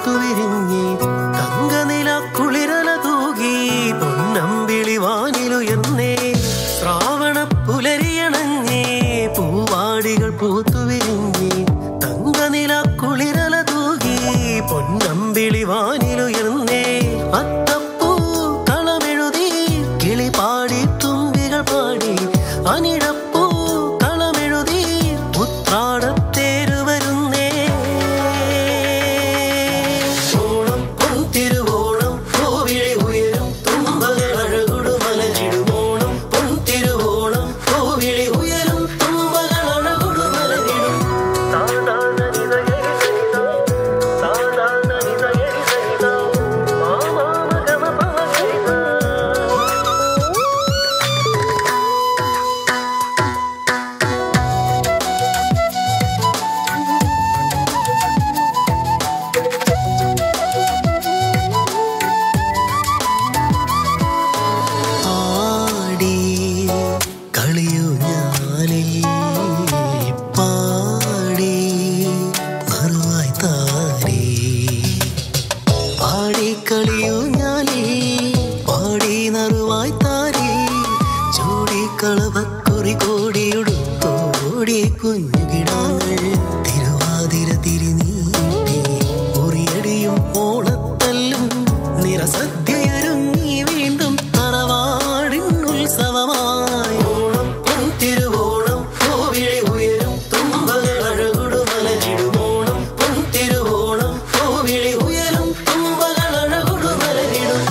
പൂത്തുവിരിഞ്ഞ് തങ്കനില കുളിരല തൂകി പൊന്നമ്പിളി വാനിലുയർന്നേ ശ്രാവണ പുലരിയണഞ്ഞേ പൂവാടികൾ പൂത്തുവിരിഞ്ഞ് തങ്കനില കുളിരല തൂകി പൊന്നമ്പിളി വാനിലുയർന്നേ അത്തപ്പൂ കളമെഴുതി കിളി പാടി തുമ്പികൾ പാടി അനിഴപ്പൂ കളമെഴുതി ഉത്രാടത്തേരു വരുന്നേ ഓണം പൊൻതിരുവോണം കോവിളി ഉയരും തുമ്പകൾ അഴകുടു മലരിടുമോണം പൊൻതിരുവോണം കോവിളി ഉയരും തുമ്പകൾ അഴകുടു മലരിടും ആടി കളിയു ഞാനിൽ പാടി മറുവായി താരി പാടി കളിയു ഞാനിൽ പാടി നറുവായി താരി ചൂടി കളവക്കുറി കോടിയുടുത്തോടി കുഞ്ഞുകിടാങ്ങൾ തിരുവാതിര തിരിനീട്ടി മുറിയടിയും ഓണത്തല്ലും നിറസദ്യയൊരുങ്ങി വീണ്ടും തറവാടിൻ ഉത്സവമായി ഓണം പൊൻതിരുവോണം കോവിളി ഉയരും തുമ്പകൾ അഴകുടു മലരിടുമോണം പൊൻതിരുവോണം കോവിളി ഉയരും തുമ്പകൾ അഴകുടു മലരിടും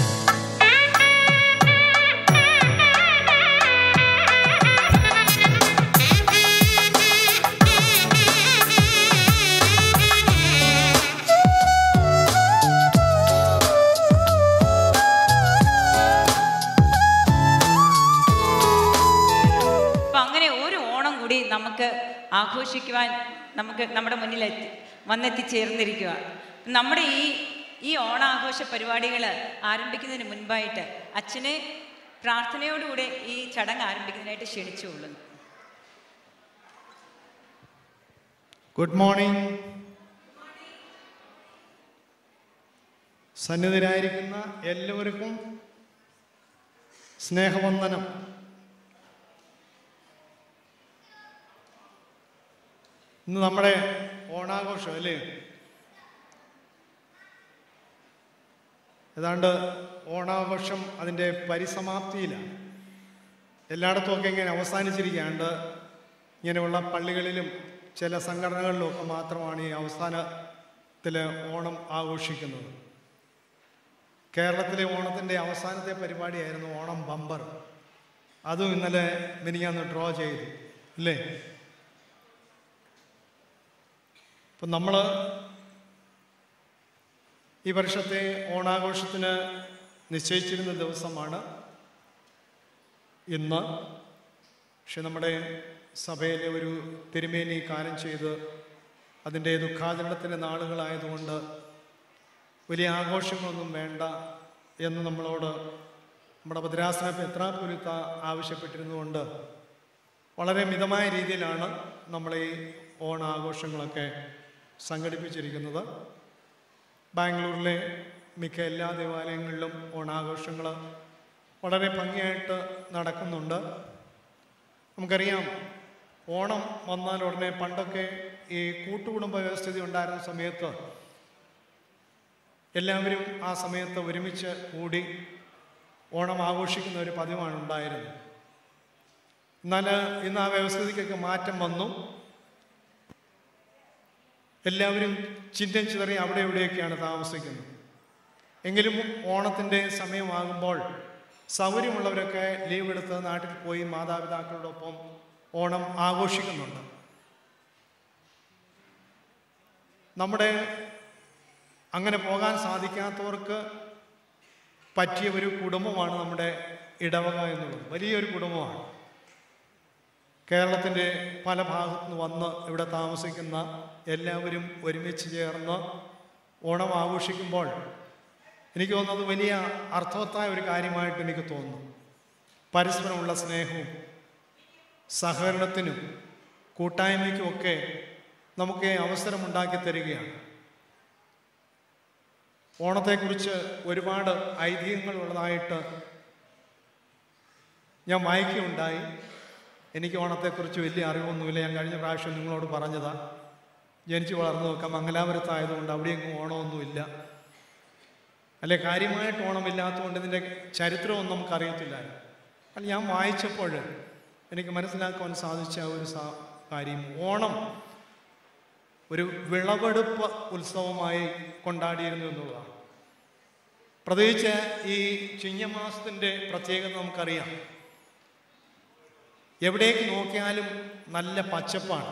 അപ്പൊ അങ്ങനെ ഒരു ഓണം കൂടി നമുക്ക് ആഘോഷിക്കുവാൻ നമുക്ക് നമ്മുടെ മുന്നിൽ എത്തി വന്നെത്തിച്ചേർന്നിരിക്കുക നമ്മുടെ ഈ ഈ ഓണാഘോഷ പരിപാടികൾ ആരംഭിക്കുന്നതിന് മുൻപായിട്ട് അച്ഛനെ പ്രാർത്ഥനയോടുകൂടെ ഈ ചടങ്ങ് ആരംഭിക്കുന്നതിനായിട്ട് ക്ഷണിച്ചുകൊള്ളുന്നു ഗുഡ് മോർണിംഗ് സന്നിധരായിരിക്കുന്ന എല്ലാവർക്കും സ്നേഹവന്ദനം ഇന്ന് നമ്മുടെ ഓണാഘോഷം അല്ലേ ഏതാണ്ട് ഓണാഘോഷം അതിൻ്റെ പരിസമാപ്തിയിലാണ് എല്ലായിടത്തും ഒക്കെ ഇങ്ങനെ അവസാനിച്ചിരിക്കുകയാണ്ട് ഇങ്ങനെയുള്ള പള്ളികളിലും ചില സംഘടനകളിലും ഒക്കെ മാത്രമാണ് ഈ അവസാനത്തിൽ ഓണം ആഘോഷിക്കുന്നത് കേരളത്തിലെ ഓണത്തിൻ്റെ അവസാനത്തെ പരിപാടിയായിരുന്നു ഓണം ബമ്പർ അതും ഇന്നലെ മിനിഞ്ഞാന്ന് ഡ്രോ ചെയ്തു അല്ലേ അപ്പം നമ്മൾ ഈ വർഷത്തെ ഓണാഘോഷത്തിന് നിശ്ചയിച്ചിരുന്ന ദിവസമാണ് ഇന്ന് പക്ഷെ നമ്മുടെ സഭയിലെ ഒരു തിരുമേനി കാര്യം ചെയ്ത് അതിൻ്റെ ദുഃഖാചരണത്തിൻ്റെ നാളുകളായതുകൊണ്ട് വലിയ ആഘോഷങ്ങളൊന്നും വേണ്ട എന്ന് നമ്മളോട് നമ്മുടെ ഭദ്രാസന പെത്രാപുരുത്ത ആവശ്യപ്പെട്ടിരുന്നുകൊണ്ട് വളരെ മിതമായ രീതിയിലാണ് നമ്മൾ ഈ ഓണാഘോഷങ്ങളൊക്കെ സംഘടിപ്പിച്ചിരിക്കുന്നത് ബാംഗ്ലൂരിലെ മിക്ക എല്ലാ ദേവാലയങ്ങളിലും ഓണാഘോഷങ്ങൾ വളരെ ഭംഗിയായിട്ട് നടക്കുന്നുണ്ട് നമുക്കറിയാം ഓണം വന്നാൽ ഉടനെ പണ്ടൊക്കെ ഈ കൂട്ടുകുടുംബ വ്യവസ്ഥിതി ഉണ്ടായിരുന്ന സമയത്ത് എല്ലാവരും ആ സമയത്ത് ഒരുമിച്ച് കൂടി ഓണം ആഘോഷിക്കുന്ന ഒരു പതിവാണ് ഉണ്ടായിരുന്നത് എന്നാൽ ഇന്ന് ആ വ്യവസ്ഥിതിക്കൊക്കെ മാറ്റം വന്നു എല്ലാവരും ചിന്തം ചിതറി അവിടെ എവിടെയൊക്കെയാണ് താമസിക്കുന്നത് എങ്കിലും ഓണത്തിൻ്റെ സമയമാകുമ്പോൾ സൗകര്യമുള്ളവരൊക്കെ ലീവ് എടുത്ത് നാട്ടിൽ പോയി മാതാപിതാക്കളോടൊപ്പം ഓണം ആഘോഷിക്കുന്നുണ്ട് നമ്മുടെ അങ്ങനെ പോകാൻ സാധിക്കാത്തവർക്ക് പറ്റിയ ഒരു കുടുംബമാണ് നമ്മുടെ ഇടവക എന്നുള്ളത് വലിയൊരു കുടുംബമാണ് കേരളത്തിൻ്റെ പല ഭാഗത്തു നിന്ന് വന്ന് ഇവിടെ താമസിക്കുന്ന എല്ലാവരും ഒരുമിച്ച് ചേർന്ന് ഓണം ആഘോഷിക്കുമ്പോൾ എനിക്ക് തോന്നുന്നത് വലിയ അർത്ഥവത്തായ ഒരു കാര്യമായിട്ട് എനിക്ക് തോന്നുന്നു പരസ്പരമുള്ള സ്നേഹവും സഹകരണത്തിനും കൂട്ടായ്മയ്ക്കുമൊക്കെ നമുക്ക് അവസരമുണ്ടാക്കി തരികയാണ് ഓണത്തെക്കുറിച്ച് ഒരുപാട് ഐതിഹ്യങ്ങളുള്ളതായിട്ട് ഞാൻ വായിക്കുകയുണ്ടായി എനിക്ക് ഓണത്തെക്കുറിച്ച് വലിയ അറിവൊന്നുമില്ല ഞാൻ കഴിഞ്ഞ പ്രാവശ്യം നിങ്ങളോട് പറഞ്ഞതാ ജനിച്ചു വളർന്നതൊക്കെ മംഗലാപുരത്തായതുകൊണ്ട് അവിടെയെങ്ങും ഓണമൊന്നുമില്ല അല്ലെ കാര്യമായിട്ട് ഓണമില്ലാത്തതുകൊണ്ട് ഇതിൻ്റെ ചരിത്രമൊന്നും നമുക്കറിയത്തില്ലായിരുന്നു അത് ഞാൻ വായിച്ചപ്പോൾ എനിക്ക് മനസ്സിലാക്കുവാൻ സാധിച്ച ഒരു സാ കാര്യം ഓണം ഒരു വിളവെടുപ്പ് ഉത്സവമായി കൊണ്ടാടിയിരുന്നു എന്നുള്ളതാണ് പ്രത്യേകിച്ച് ഈ ചിങ്ങമാസത്തിൻ്റെ പ്രത്യേകത നമുക്കറിയാം എവിടേക്ക് നോക്കിയാലും നല്ല പച്ചപ്പാണ്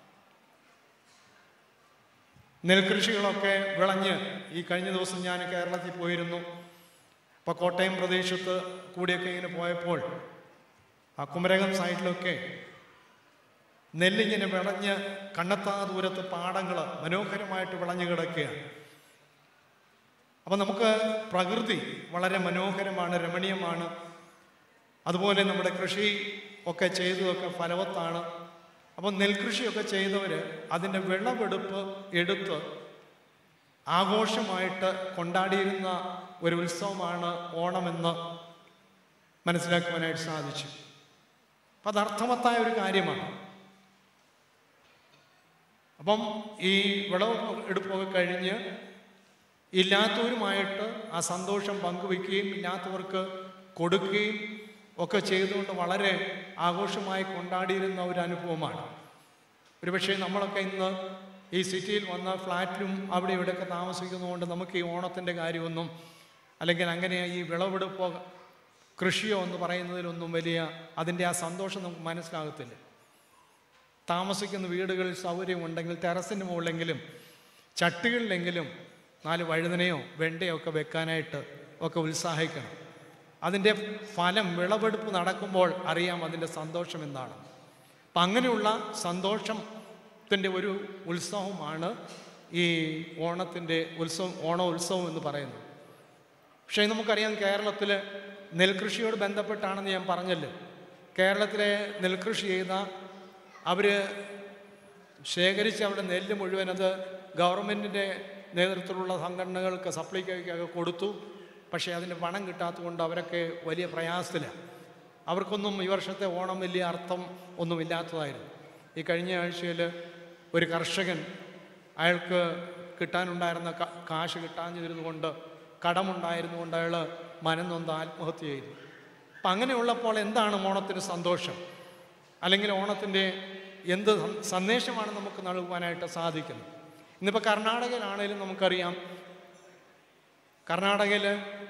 നെൽകൃഷികളൊക്കെ വിളഞ്ഞ് ഈ കഴിഞ്ഞ ദിവസം ഞാൻ കേരളത്തിൽ പോയിരുന്നു അപ്പോൾ കോട്ടയം പ്രദേശത്ത് കൂടിയൊക്കെ ഇങ്ങനെ പോയപ്പോൾ ആ കുമരകം സൈഡിലൊക്കെ നെല്ലിങ്ങനെ വിളഞ്ഞ് കണ്ണെത്താ ദൂരത്ത് പാടങ്ങൾ മനോഹരമായിട്ട് വിളഞ്ഞു കിടക്കുകയാണ് അപ്പം നമുക്ക് പ്രകൃതി വളരെ മനോഹരമാണ് രമണീയമാണ് അതുപോലെ നമ്മുടെ കൃഷി ഒക്കെ ചെയ്തതൊക്കെ ഫലവത്താണ് അപ്പം നെൽകൃഷിയൊക്കെ ചെയ്തവർ അതിൻ്റെ വിളവെടുപ്പ് എടുത്ത് ആഘോഷമായിട്ട് കൊണ്ടാടിയിരുന്ന ഒരു ഉത്സവമാണ് ഓണമെന്ന് മനസ്സിലാക്കുവാനായിട്ട് സാധിച്ചു അപ്പം അത് അർത്ഥവത്തായ ഒരു കാര്യമാണ് അപ്പം ഈ വിളവ് എടുപ്പൊക്കെ കഴിഞ്ഞ് ഇല്ലാത്തവരുമായിട്ട് ആ സന്തോഷം പങ്കുവയ്ക്കുകയും ഇല്ലാത്തവർക്ക് കൊടുക്കുകയും ഒക്കെ ചെയ്തുകൊണ്ട് വളരെ ആഘോഷമായി കൊണ്ടാടിയിരുന്ന ഒരു അനുഭവമാണ് ഒരുപക്ഷെ നമ്മളൊക്കെ ഇന്ന് ഈ സിറ്റിയിൽ വന്ന ഫ്ലാറ്റിലും അവിടെ ഇവിടെയൊക്കെ താമസിക്കുന്നതുകൊണ്ട് നമുക്ക് ഈ ഓണത്തിൻ്റെ കാര്യമൊന്നും അല്ലെങ്കിൽ അങ്ങനെ ഈ വിളവെടുപ്പോ കൃഷിയോ എന്ന് പറയുന്നതിലൊന്നും വലിയ അതിൻ്റെ ആ സന്തോഷം നമുക്ക് മനസ്സിലാകത്തില്ല താമസിക്കുന്ന വീടുകളിൽ സൗകര്യമുണ്ടെങ്കിൽ ടെറസിന് മുകളിലെങ്കിലും ചട്ടികളിലെങ്കിലും നാല് വഴുതനയോ വെണ്ടയോ ഒക്കെ വെക്കാനായിട്ട് ഒക്കെ ഉത്സാഹിക്കണം അതിൻ്റെ ഫലം വിളവെടുപ്പ് നടക്കുമ്പോൾ അറിയാം അതിൻ്റെ സന്തോഷം എന്താണ് അപ്പം അങ്ങനെയുള്ള സന്തോഷത്തിൻ്റെ ഒരു ഉത്സവമാണ് ഈ ഓണത്തിൻ്റെ ഉത്സവം ഓണ ഉത്സവം എന്ന് പറയുന്നത് പക്ഷേ നമുക്കറിയാം കേരളത്തിൽ നെൽകൃഷിയോട് ബന്ധപ്പെട്ടാണെന്ന് ഞാൻ പറഞ്ഞല്ലോ കേരളത്തിലെ നെൽകൃഷി ചെയ്ത അവർ ശേഖരിച്ച് അവിടെ നെല്ല് മുഴുവൻ അത് ഗവൺമെൻറ്റിൻ്റെ നേതൃത്വത്തിലുള്ള സംഘടനകൾക്ക് സപ്ലൈക്കൊക്കെ കൊടുത്തു പക്ഷേ അതിന് പണം കിട്ടാത്തതുകൊണ്ട് അവരൊക്കെ വലിയ പ്രയാസത്തിലാണ് അവർക്കൊന്നും ഈ വർഷത്തെ ഓണം വലിയ അർത്ഥം ഒന്നുമില്ലാത്തതായിരുന്നു ഈ കഴിഞ്ഞ ആഴ്ചയിൽ ഒരു കർഷകൻ അയാൾക്ക് കിട്ടാനുണ്ടായിരുന്ന ക- കാശ് കിട്ടാഞ്ഞിരുന്നുകൊണ്ട് കടമുണ്ടായിരുന്നുകൊണ്ട് അയാൾ മനന്നൊന്ന് ആത്മഹത്യ ചെയ്തു അപ്പം അങ്ങനെയുള്ളപ്പോൾ എന്താണ് ഓണത്തിന് സന്തോഷം അല്ലെങ്കിൽ ഓണത്തിൻ്റെ എന്ത് സം- സന്ദേശമാണ് നമുക്ക് നൽകുവാനായിട്ട് സാധിക്കുന്നത് ഇന്നിപ്പോൾ കർണാടകയിലാണേലും നമുക്കറിയാം കർണാടകയിൽ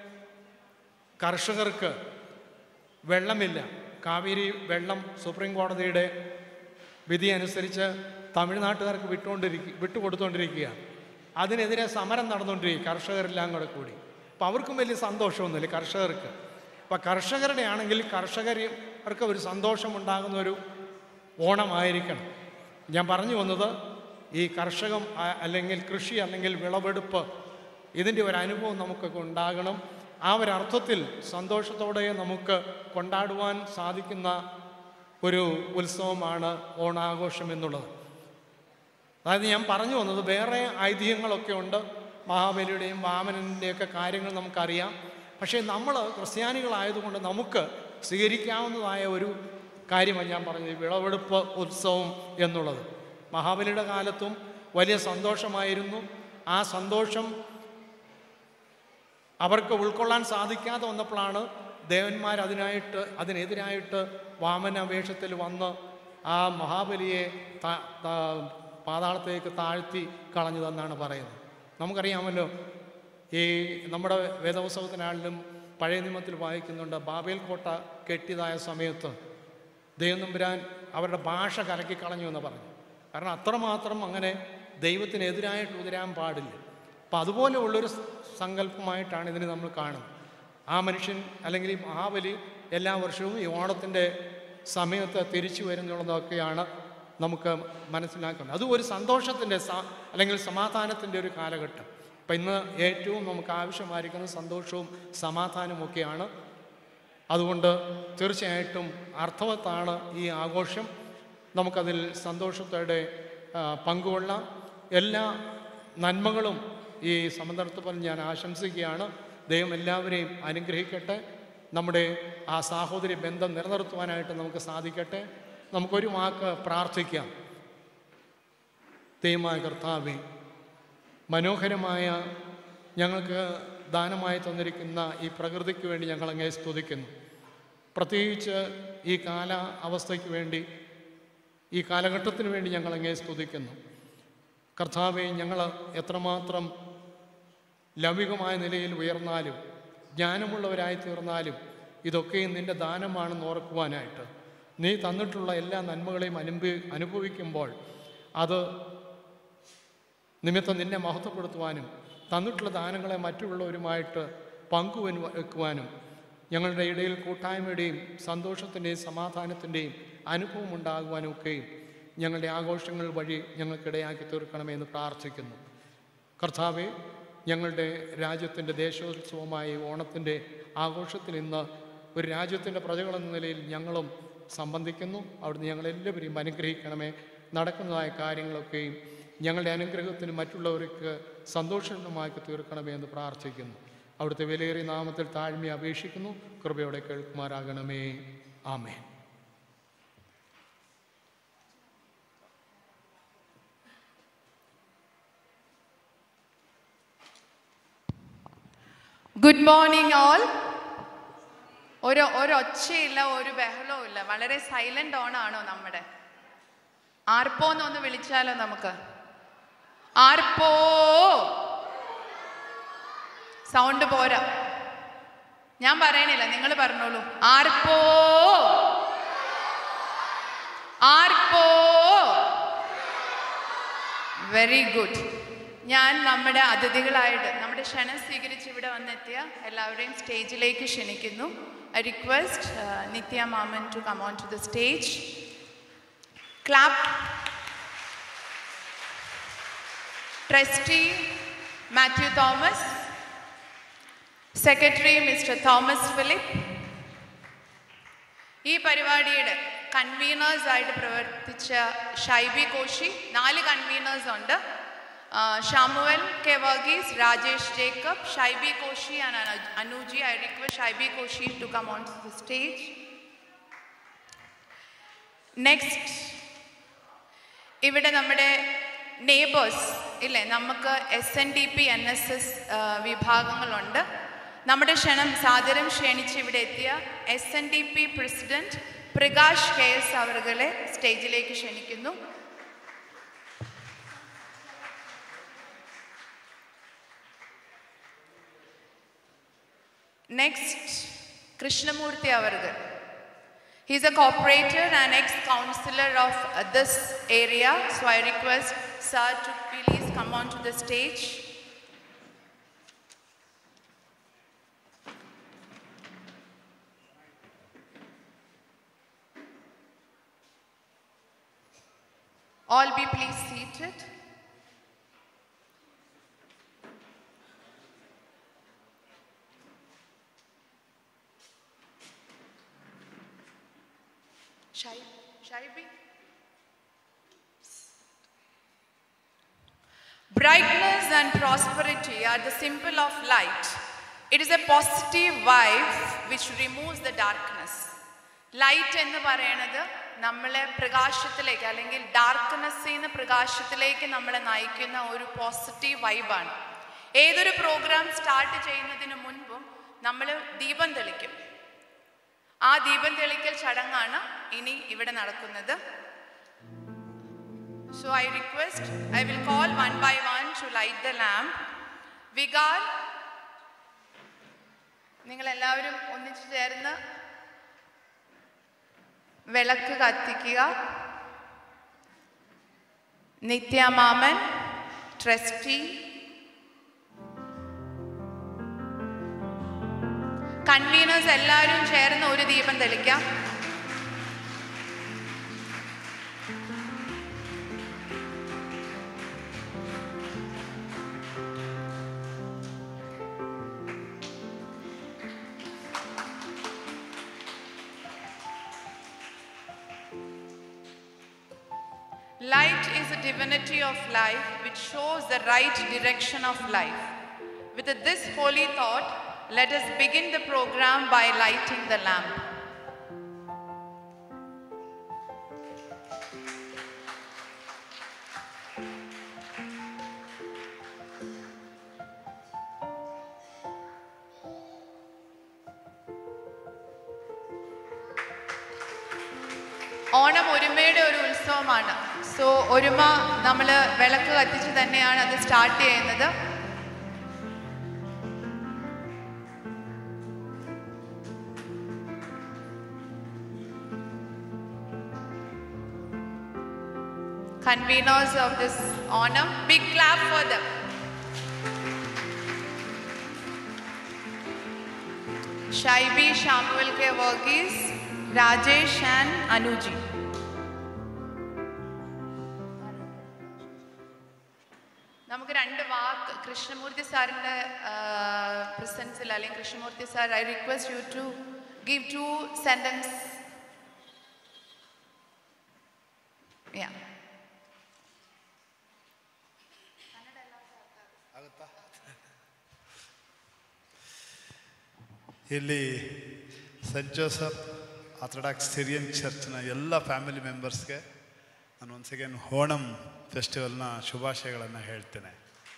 കർഷകർക്ക് വെള്ളമില്ല കാവേരി വെള്ളം സുപ്രീം കോടതിയുടെ വിധി അനുസരിച്ച് തമിഴ്നാട്ടുകാർക്ക് വിട്ടുകൊണ്ടിരിക്കുക വിട്ടുകൊടുത്തുകൊണ്ടിരിക്കുക അതിനെതിരെ സമരം നടന്നുകൊണ്ടിരിക്കുക കർഷകരെല്ലാം കൂടെ കൂടി അപ്പം അവർക്കും വലിയ സന്തോഷമൊന്നുമില്ല കർഷകർക്ക് അപ്പം കർഷകരുടെ ആണെങ്കിൽ കർഷകർക്ക് ഒരു സന്തോഷമുണ്ടാകുന്ന ഒരു ഓണമായിരിക്കണം ഞാൻ പറഞ്ഞു വന്നത് ഈ കർഷകം ആ- അല്ലെങ്കിൽ കൃഷി അല്ലെങ്കിൽ വിളവെടുപ്പ് ഇതിൻ്റെ ഒരു അനുഭവം നമുക്കൊക്കെ ഉണ്ടാകണം ആ ഒരു അർത്ഥത്തിൽ സന്തോഷത്തോടെ നമുക്ക് കൊണ്ടാടുവാൻ സാധിക്കുന്ന ഒരു ഉത്സവമാണ് ഓണാഘോഷം എന്നുള്ളത് അതായത് ഞാൻ പറഞ്ഞു വന്നത് വേറെ ഐതിഹ്യങ്ങളൊക്കെ ഉണ്ട് മഹാബലിയുടെയും വാമനൻ്റെയൊക്കെ കാര്യങ്ങൾ നമുക്കറിയാം പക്ഷേ നമ്മൾ ക്രിസ്ത്യാനികളായതുകൊണ്ട് നമുക്ക് സ്വീകരിക്കാവുന്നതായ ഒരു കാര്യമാണ് ഞാൻ പറഞ്ഞത് ഈ വിളവെടുപ്പ് ഉത്സവം എന്നുള്ളത് മഹാബലിയുടെ കാലത്തും വലിയ സന്തോഷമായിരുന്നു ആ സന്തോഷം അവർക്ക് ഉൾക്കൊള്ളാൻ സാധിക്കാതെ വന്നപ്പോഴാണ് ദേവന്മാർ അതിനായിട്ട് അതിനെതിരായിട്ട് വാമന വേഷത്തിൽ വന്ന് ആ മഹാബലിയെ താ- താ- പാതാളത്തേക്ക് താഴ്ത്തി കളഞ്ഞതെന്നാണ് പറയുന്നത് നമുക്കറിയാമല്ലോ ഈ നമ്മുടെ വേദോത്സവത്തിനാളിലും പഴയ നിയമത്തിൽ വായിക്കുന്നുണ്ട് ബാബേൽ കോട്ട കെട്ടിയതായ സമയത്ത് ദൈവം നമ്പുരാൻ അവരുടെ ഭാഷ കലക്കി കളഞ്ഞു എന്ന് പറഞ്ഞു കാരണം അത്രമാത്രം അങ്ങനെ ദൈവത്തിനെതിരായിട്ട് ഉതിരാൻ പാടില്ല അപ്പം അതുപോലെ ഉള്ളൊരു സ- സങ്കല്പമായിട്ടാണ് ഇതിനെ നമ്മൾ കാണുന്നത് ആ മനുഷ്യൻ അല്ലെങ്കിൽ ഈ മഹാബലി എല്ലാ വർഷവും ഈ ഓണത്തിൻ്റെ സമയത്ത് തിരിച്ചു വരുന്നുള്ളതൊക്കെയാണ് നമുക്ക് മനസ്സിലാക്കുന്നത് അത് ഒരു സന്തോഷത്തിൻ്റെ സ അല്ലെങ്കിൽ സമാധാനത്തിൻ്റെ ഒരു കാലഘട്ടം അപ്പം ഇന്ന് ഏറ്റവും നമുക്ക് ആവശ്യമായിരിക്കുന്നത് സന്തോഷവും സമാധാനവും ഒക്കെയാണ് അതുകൊണ്ട് തീർച്ചയായിട്ടും അർത്ഥവത്താണ് ഈ ആഘോഷം നമുക്കതിൽ സന്തോഷത്തോടെ ആ, പങ്കുകൊള്ളാം എല്ലാ നന്മകളും ഈ സമന്തത്വം ഞാൻ ആശംസിക്കുകയാണ് ദൈവം എല്ലാവരെയും അനുഗ്രഹിക്കട്ടെ നമ്മുടെ ആ സാഹോദര്യ ബന്ധം നിലനിർത്തുവാനായിട്ട് നമുക്ക് സാധിക്കട്ടെ നമുക്കൊരു വാക്ക് പ്രാർത്ഥിക്കാം ദൈവമായ കർത്താവേ മനോഹരമായ ഞങ്ങൾക്ക് ദാനമായി തന്നിരിക്കുന്ന ഈ പ്രകൃതിക്ക് വേണ്ടി ഞങ്ങൾ അങ്ങേ സ്തുതിക്കുന്നു പ്രത്യേകിച്ച് ഈ കാല അവസ്ഥയ്ക്ക് വേണ്ടി ഈ കാലഘട്ടത്തിന് വേണ്ടി ഞങ്ങൾ അങ്ങേ സ്തുതിക്കുന്നു കർത്താവെ ഞങ്ങൾ എത്രമാത്രം ലൗകികമായ നിലയിൽ ഉയർന്നാലും ജ്ഞാനമുള്ളവരായി തീർന്നാലും ഇതൊക്കെയും നിന്റെ ദാനമാണെന്ന് ഓർക്കുവാനായിട്ട് നീ തന്നിട്ടുള്ള എല്ലാ നന്മകളെയും അനുഭവി അനുഭവിക്കുമ്പോൾ അത് നിമിത്തം നിന്നെ മഹത്വപ്പെടുത്തുവാനും തന്നിട്ടുള്ള ദാനങ്ങളെ മറ്റുള്ളവരുമായിട്ട് പങ്കുവെക്കുവാനും ഞങ്ങളുടെ ഇടയിൽ കൂട്ടായ്മയുടെയും സന്തോഷത്തിൻ്റെയും സമാധാനത്തിൻ്റെയും അനുഭവം ഉണ്ടാകുവാനും ഒക്കെയും ഞങ്ങളുടെ ആഘോഷങ്ങൾ വഴി ഞങ്ങൾക്കിടയാക്കി തീർക്കണമെന്ന് പ്രാർത്ഥിക്കുന്നു കർത്താവെ ഞങ്ങളുടെ രാജ്യത്തിൻ്റെ ദേശോത്സവമായ ഈ ഓണത്തിൻ്റെ ആഘോഷത്തിൽ ഇന്ന് ഒരു രാജ്യത്തിൻ്റെ പ്രജകളെന്ന നിലയിൽ ഞങ്ങളും സംബന്ധിക്കുന്നു അവിടുന്ന് ഞങ്ങളെല്ലാവരെയും അനുഗ്രഹിക്കണമേ നടക്കുന്നതായ കാര്യങ്ങളൊക്കെയും ഞങ്ങളുടെ അനുഗ്രഹത്തിന് മറ്റുള്ളവർക്ക് സന്തോഷമാക്കി തീർക്കണമേ എന്ന് പ്രാർത്ഥിക്കുന്നു അവിടുത്തെ വിലയേറിയ നാമത്തിൽ താഴ്മയെ അപേക്ഷിക്കുന്നു കൃപയോടെ കേൾക്കുമാറാകണമേ ആമേ ഗുഡ് മോർണിംഗ് ഓൾ ഒരു ഒരൊച്ചയില്ല ഒരു ബഹളവും ഇല്ല വളരെ സൈലന്റ് ഓൺ ആണോ നമ്മുടെ ആർപ്പോ എന്നൊന്ന് വിളിച്ചാലോ നമുക്ക് ആർപ്പോ സൗണ്ട് പോരാ ഞാൻ പറയണില്ല നിങ്ങൾ പറഞ്ഞോളൂ ആർപ്പോ ആർപ്പോ വെരി ഗുഡ് ഞാൻ നമ്മുടെ അതിഥികളായിട്ട് നമ്മുടെ ക്ഷണം സ്വീകരിച്ച് ഇവിടെ വന്നെത്തിയ എല്ലാവരെയും സ്റ്റേജിലേക്ക് ക്ഷണിക്കുന്നു I request Nithya Mammen to come on to the stage clap trustee Mathew Thomas secretary mister Thomas Philip ഈ പരിപാടിയുടെ കൺവീനേഴ്സ് ആയിട്ട് പ്രവർത്തിച്ച ഷൈബി കോശി നാല് കൺവീനേഴ്സ് ഉണ്ട് ആ, Samuel K Varghese Rajesh Jacob Shaibi Koshy and Anu- Anuji I request Shaibi Koshy to come on to the stage next ഇവിടെ നമ്മുടെ നെയ്ബേഴ്സ് ഇല്ലേ നമുക്ക് S N D P N S S വിഭാഗങ്ങളുണ്ട് നമ്മുടെ ക്ഷണം സാദരം ക്ഷണിച്ച് ഇവിടെ എത്തിയ S N D P president Prakash K S അവറുകളെ സ്റ്റേജിലേക്ക് ക്ഷണിക്കുന്നു നെക്സ്റ്റ് കൃഷ്ണമൂർത്തി അവർകൾ He is a cooperator and ex-councillor of uh, this area. So I request Sir to please come on to the stage. All be please seated. Shai, Shaibi. Brightness and prosperity are the symbol of light. It is a positive vibe which removes the darkness. Light എന്ന് പറയണത് നമ്മളെ പ്രകാശത്തിലേക്ക് അല്ലെങ്കിൽ ഡാർക്ക്നെസ്സിൽ നിന്ന് പ്രകാശത്തിലേക്ക് നമ്മളെ നയിക്കുന്ന ഒരു പോസിറ്റീവ് വൈബാണ് ഏതൊരു പ്രോഗ്രാം സ്റ്റാർട്ട് ചെയ്യുന്നതിന് മുൻപും നമ്മൾ ദീപം തെളിക്കും ആ ദീപം തെളിക്കൽ ചടങ്ങാണ് ഇനി ഇവിടെ നടക്കുന്നത് so I request I will call one by one to light the lamp vicar നിങ്ങൾ എല്ലാവരും ഒന്നിച്ചു ചേർന്ന് വിളക്ക് കത്തിക്കുക നിത്യമാമൻ ട്രസ്റ്റി കൺവീനേഴ്സ് എല്ലാവരും ചേർന്ന് ഒരു ദീപം തെളിക്കാം Light is a divinity of life which shows the right direction of life. With this holy thought, let us begin the program by lighting the lamp. Onam ഒരുമയുടെ ഒരു ഉത്സവമാണ് സോ ഒരുമ നമ്മൾ വിളക്ക് കത്തിച്ച് തന്നെയാണ് അത് സ്റ്റാർട്ട് ചെയ്യുന്നത് conveners of this honor. Big clap for them. Shaibi Shamuel K. Varghese, Rajesh and Anuji. നമുക്ക് രണ്ട് വാക്ക് കൃഷ്ണമൂർത്തി സാറിൻ്റെ പ്രസൻസിൽ അല്ലെങ്കിൽ Krishnamurthy sir I request you to give two sentence yeah ಇಲ್ಲಿ ಸೆಂಟ್ ಜೋಸಫ್ ಆರ್ಥೋಡಾಕ್ಸ್ ಸಿರಿಯನ್ ಚರ್ಚ್ನ ಎಲ್ಲ ಫ್ಯಾಮಿಲಿ ಮೆಂಬರ್ಸ್ಗೆ ನಾನು ಒನ್ಸ್ ಅಗೇನ್ ಓಣಂ ಫೆಸ್ಟಿವಲ್ನ ಶುಭಾಶಯಗಳನ್ನು ಹೇಳ್ತೇನೆ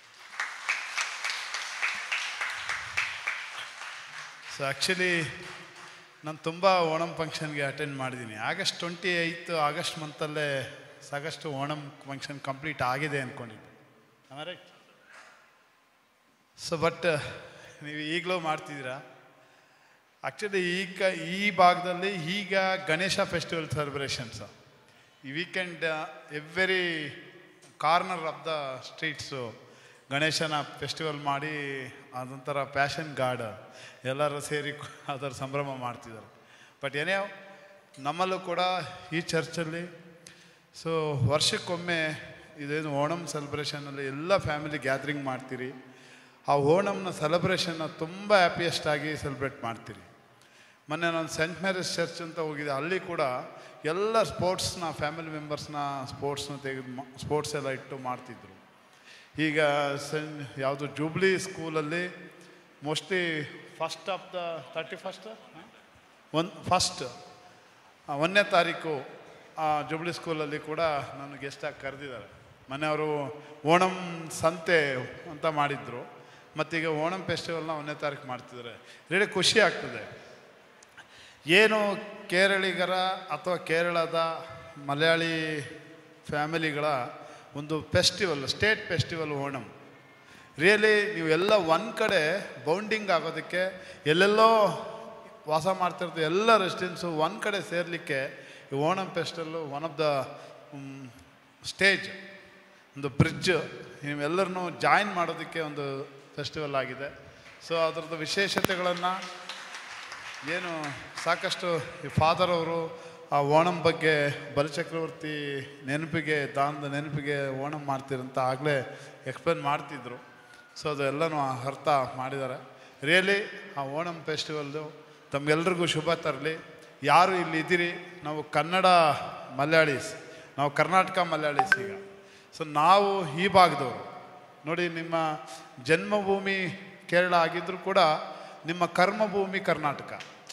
ಸೊ ಆ್ಯಕ್ಚುಲಿ ನಾನು ತುಂಬ ಓಣಂ ಫಂಕ್ಷನ್ಗೆ ಅಟೆಂಡ್ ಮಾಡಿದ್ದೀನಿ ಆಗಸ್ಟ್ ಟ್ವೆಂಟಿ ಏಯ್ತು ಆಗಸ್ಟ್ ಮಂತಲ್ಲೇ ಸಾಕಷ್ಟು ಓಣಂ ಫಂಕ್ಷನ್ ಕಂಪ್ಲೀಟ್ ಆಗಿದೆ ಅಂದ್ಕೊಂಡಿದ್ದೆ ರೈಟ್ ಸೊ ಬಟ್ ನೀವು ಈಗಲೂ ಮಾಡ್ತಿದ್ದೀರಾ ಆ್ಯಕ್ಚುಲಿ ಈಗ ಈ ಭಾಗದಲ್ಲಿ ಈಗ ಗಣೇಶ ಫೆಸ್ಟಿವಲ್ ಸೆಲೆಬ್ರೇಷನ್ಸ್ ಈ weekend every corner of the streets ಗಣೇಶನ ಫೆಸ್ಟಿವಲ್ ಮಾಡಿ ಅದೊಂಥರ ಪ್ಯಾಷನ್ ಗಾರ್ಡ್ ಎಲ್ಲರೂ ಸೇರಿ ಅದರ ಸಂಭ್ರಮ ಮಾಡ್ತಿದ್ದಾರೆ ಬಟ್ ಏನೇ ನಮ್ಮಲ್ಲೂ ಕೂಡ ಈ ಚರ್ಚಲ್ಲಿ ಸೊ ವರ್ಷಕ್ಕೊಮ್ಮೆ ಇದೇನು ಓಣಂ ಸೆಲೆಬ್ರೇಷನಲ್ಲಿ ಎಲ್ಲ ಫ್ಯಾಮಿಲಿ ಗ್ಯಾದ್ರಿಂಗ್ ಮಾಡ್ತೀರಿ ಆ ಓಣಂನ ಸೆಲೆಬ್ರೇಷನ್ನ ತುಂಬ ಹ್ಯಾಪಿಯೆಸ್ಟ್ ಆಗಿ ಸೆಲೆಬ್ರೇಟ್ ಮಾಡ್ತೀರಿ ಮೊನ್ನೆ ನಾನು ಸೆಂಟ್ ಮ್ಯಾರೇಜ್ ಚರ್ಚ್ ಅಂತ ಹೋಗಿದ್ದೆ ಅಲ್ಲಿ ಕೂಡ ಎಲ್ಲ ಸ್ಪೋರ್ಟ್ಸ್ನ ಫ್ಯಾಮಿಲಿ ಮೆಂಬರ್ಸ್ನ ಸ್ಪೋರ್ಟ್ಸ್ನ ತೆಗೆದು ಸ್ಪೋರ್ಟ್ಸ್ ಎಲ್ಲ ಇಟ್ಟು ಮಾಡ್ತಿದ್ರು ಈಗ ಸೆನ್ ಯಾವುದು ಜೂಬ್ಲಿ ಸ್ಕೂಲಲ್ಲಿ mostly first of the thirty first one first ಒಂದನೇ ತಾರೀಕು ಆ ಜುಬ್ಲಿ ಸ್ಕೂಲಲ್ಲಿ ಕೂಡ ನಾನು ಗೆಸ್ಟಾಗಿ ಕರೆದಿದ್ದಾರೆ ಮನೆಯವರು ಓಣಂ ಸಂತೆ ಅಂತ ಮಾಡಿದ್ರು ಮತ್ತೀಗ ಓಣಂ ಫೆಸ್ಟಿವಲ್ನ ಒಂದನೇ ತಾರೀಕು ಮಾಡ್ತಿದ್ದಾರೆ ರಿಯಲಿ ಖುಷಿ ಆಗ್ತದೆ ಏನು ಕೇರಳಿಗರ ಅಥವಾ ಕೇರಳದ ಮಲಯಾಳಿ ಫ್ಯಾಮಿಲಿಗಳ ಒಂದು festival state festival Onam really ನೀವು ಎಲ್ಲ ಒಂದು ಕಡೆ ಬೌಂಡಿಂಗ್ ಆಗೋದಕ್ಕೆ ಎಲ್ಲೆಲ್ಲೋ ವಾಸ ಮಾಡ್ತಿರ್ತೀವಿ ಎಲ್ಲ ರೆಸಿಡೆನ್ಸು ಒಂದು ಕಡೆ ಸೇರಲಿಕ್ಕೆ ಈ ಓಣಂ ಫೆಸ್ಟಲ್ಲು ಒನ್ ಆಫ್ ದ ಸ್ಟೇಜ್ ಒಂದು ಬ್ರಿಡ್ಜ್ ನೀವೆಲ್ಲರನ್ನೂ ಜಾಯಿನ್ ಮಾಡೋದಕ್ಕೆ ಒಂದು ಫೆಸ್ಟಿವಲ್ ಆಗಿದೆ ಸೊ ಅದರದ್ದು ವಿಶೇಷತೆಗಳನ್ನು ಏನು ಸಾಕಷ್ಟು ಈ ಫಾದರ್ ಅವರು ಆ ಓಣಂ ಬಗ್ಗೆ ಬಲಚಕ್ರವರ್ತಿ ನೆನಪಿಗೆ ದಾನದ ನೆನಪಿಗೆ ಓಣಂ ಮಾಡ್ತೀರಂತ ಆಗಲೇ ಎಕ್ಸ್ಪ್ಲೇನ್ ಮಾಡ್ತಿದ್ರು ಸೊ ಅದೆಲ್ಲನೂ ಅರ್ಥ ಮಾಡಿದ್ದಾರೆ ರಿಯಲಿ ಆ ಓಣಂ ಫೆಸ್ಟಿವಲ್ದು ತಮಗೆಲ್ರಿಗೂ ಶುಭ ತರಲಿ ಯಾರು ಇಲ್ಲಿ ಇದ್ದೀರಿ ನಾವು ಕನ್ನಡ ಮಲಯಾಳೀಸ್ ನಾವು ಕರ್ನಾಟಕ ಮಲಯಾಳೀಸ್ ಈಗ ಸೊ ನಾವು ಈ ಭಾಗದವರು ನೋಡಿ ನಿಮ್ಮ ಜನ್ಮಭೂಮಿ ಕೇರಳ ಆಗಿದ್ದರೂ ಕೂಡ ನಿಮ್ಮ ಕರ್ಮಭೂಮಿ ಕರ್ನಾಟಕ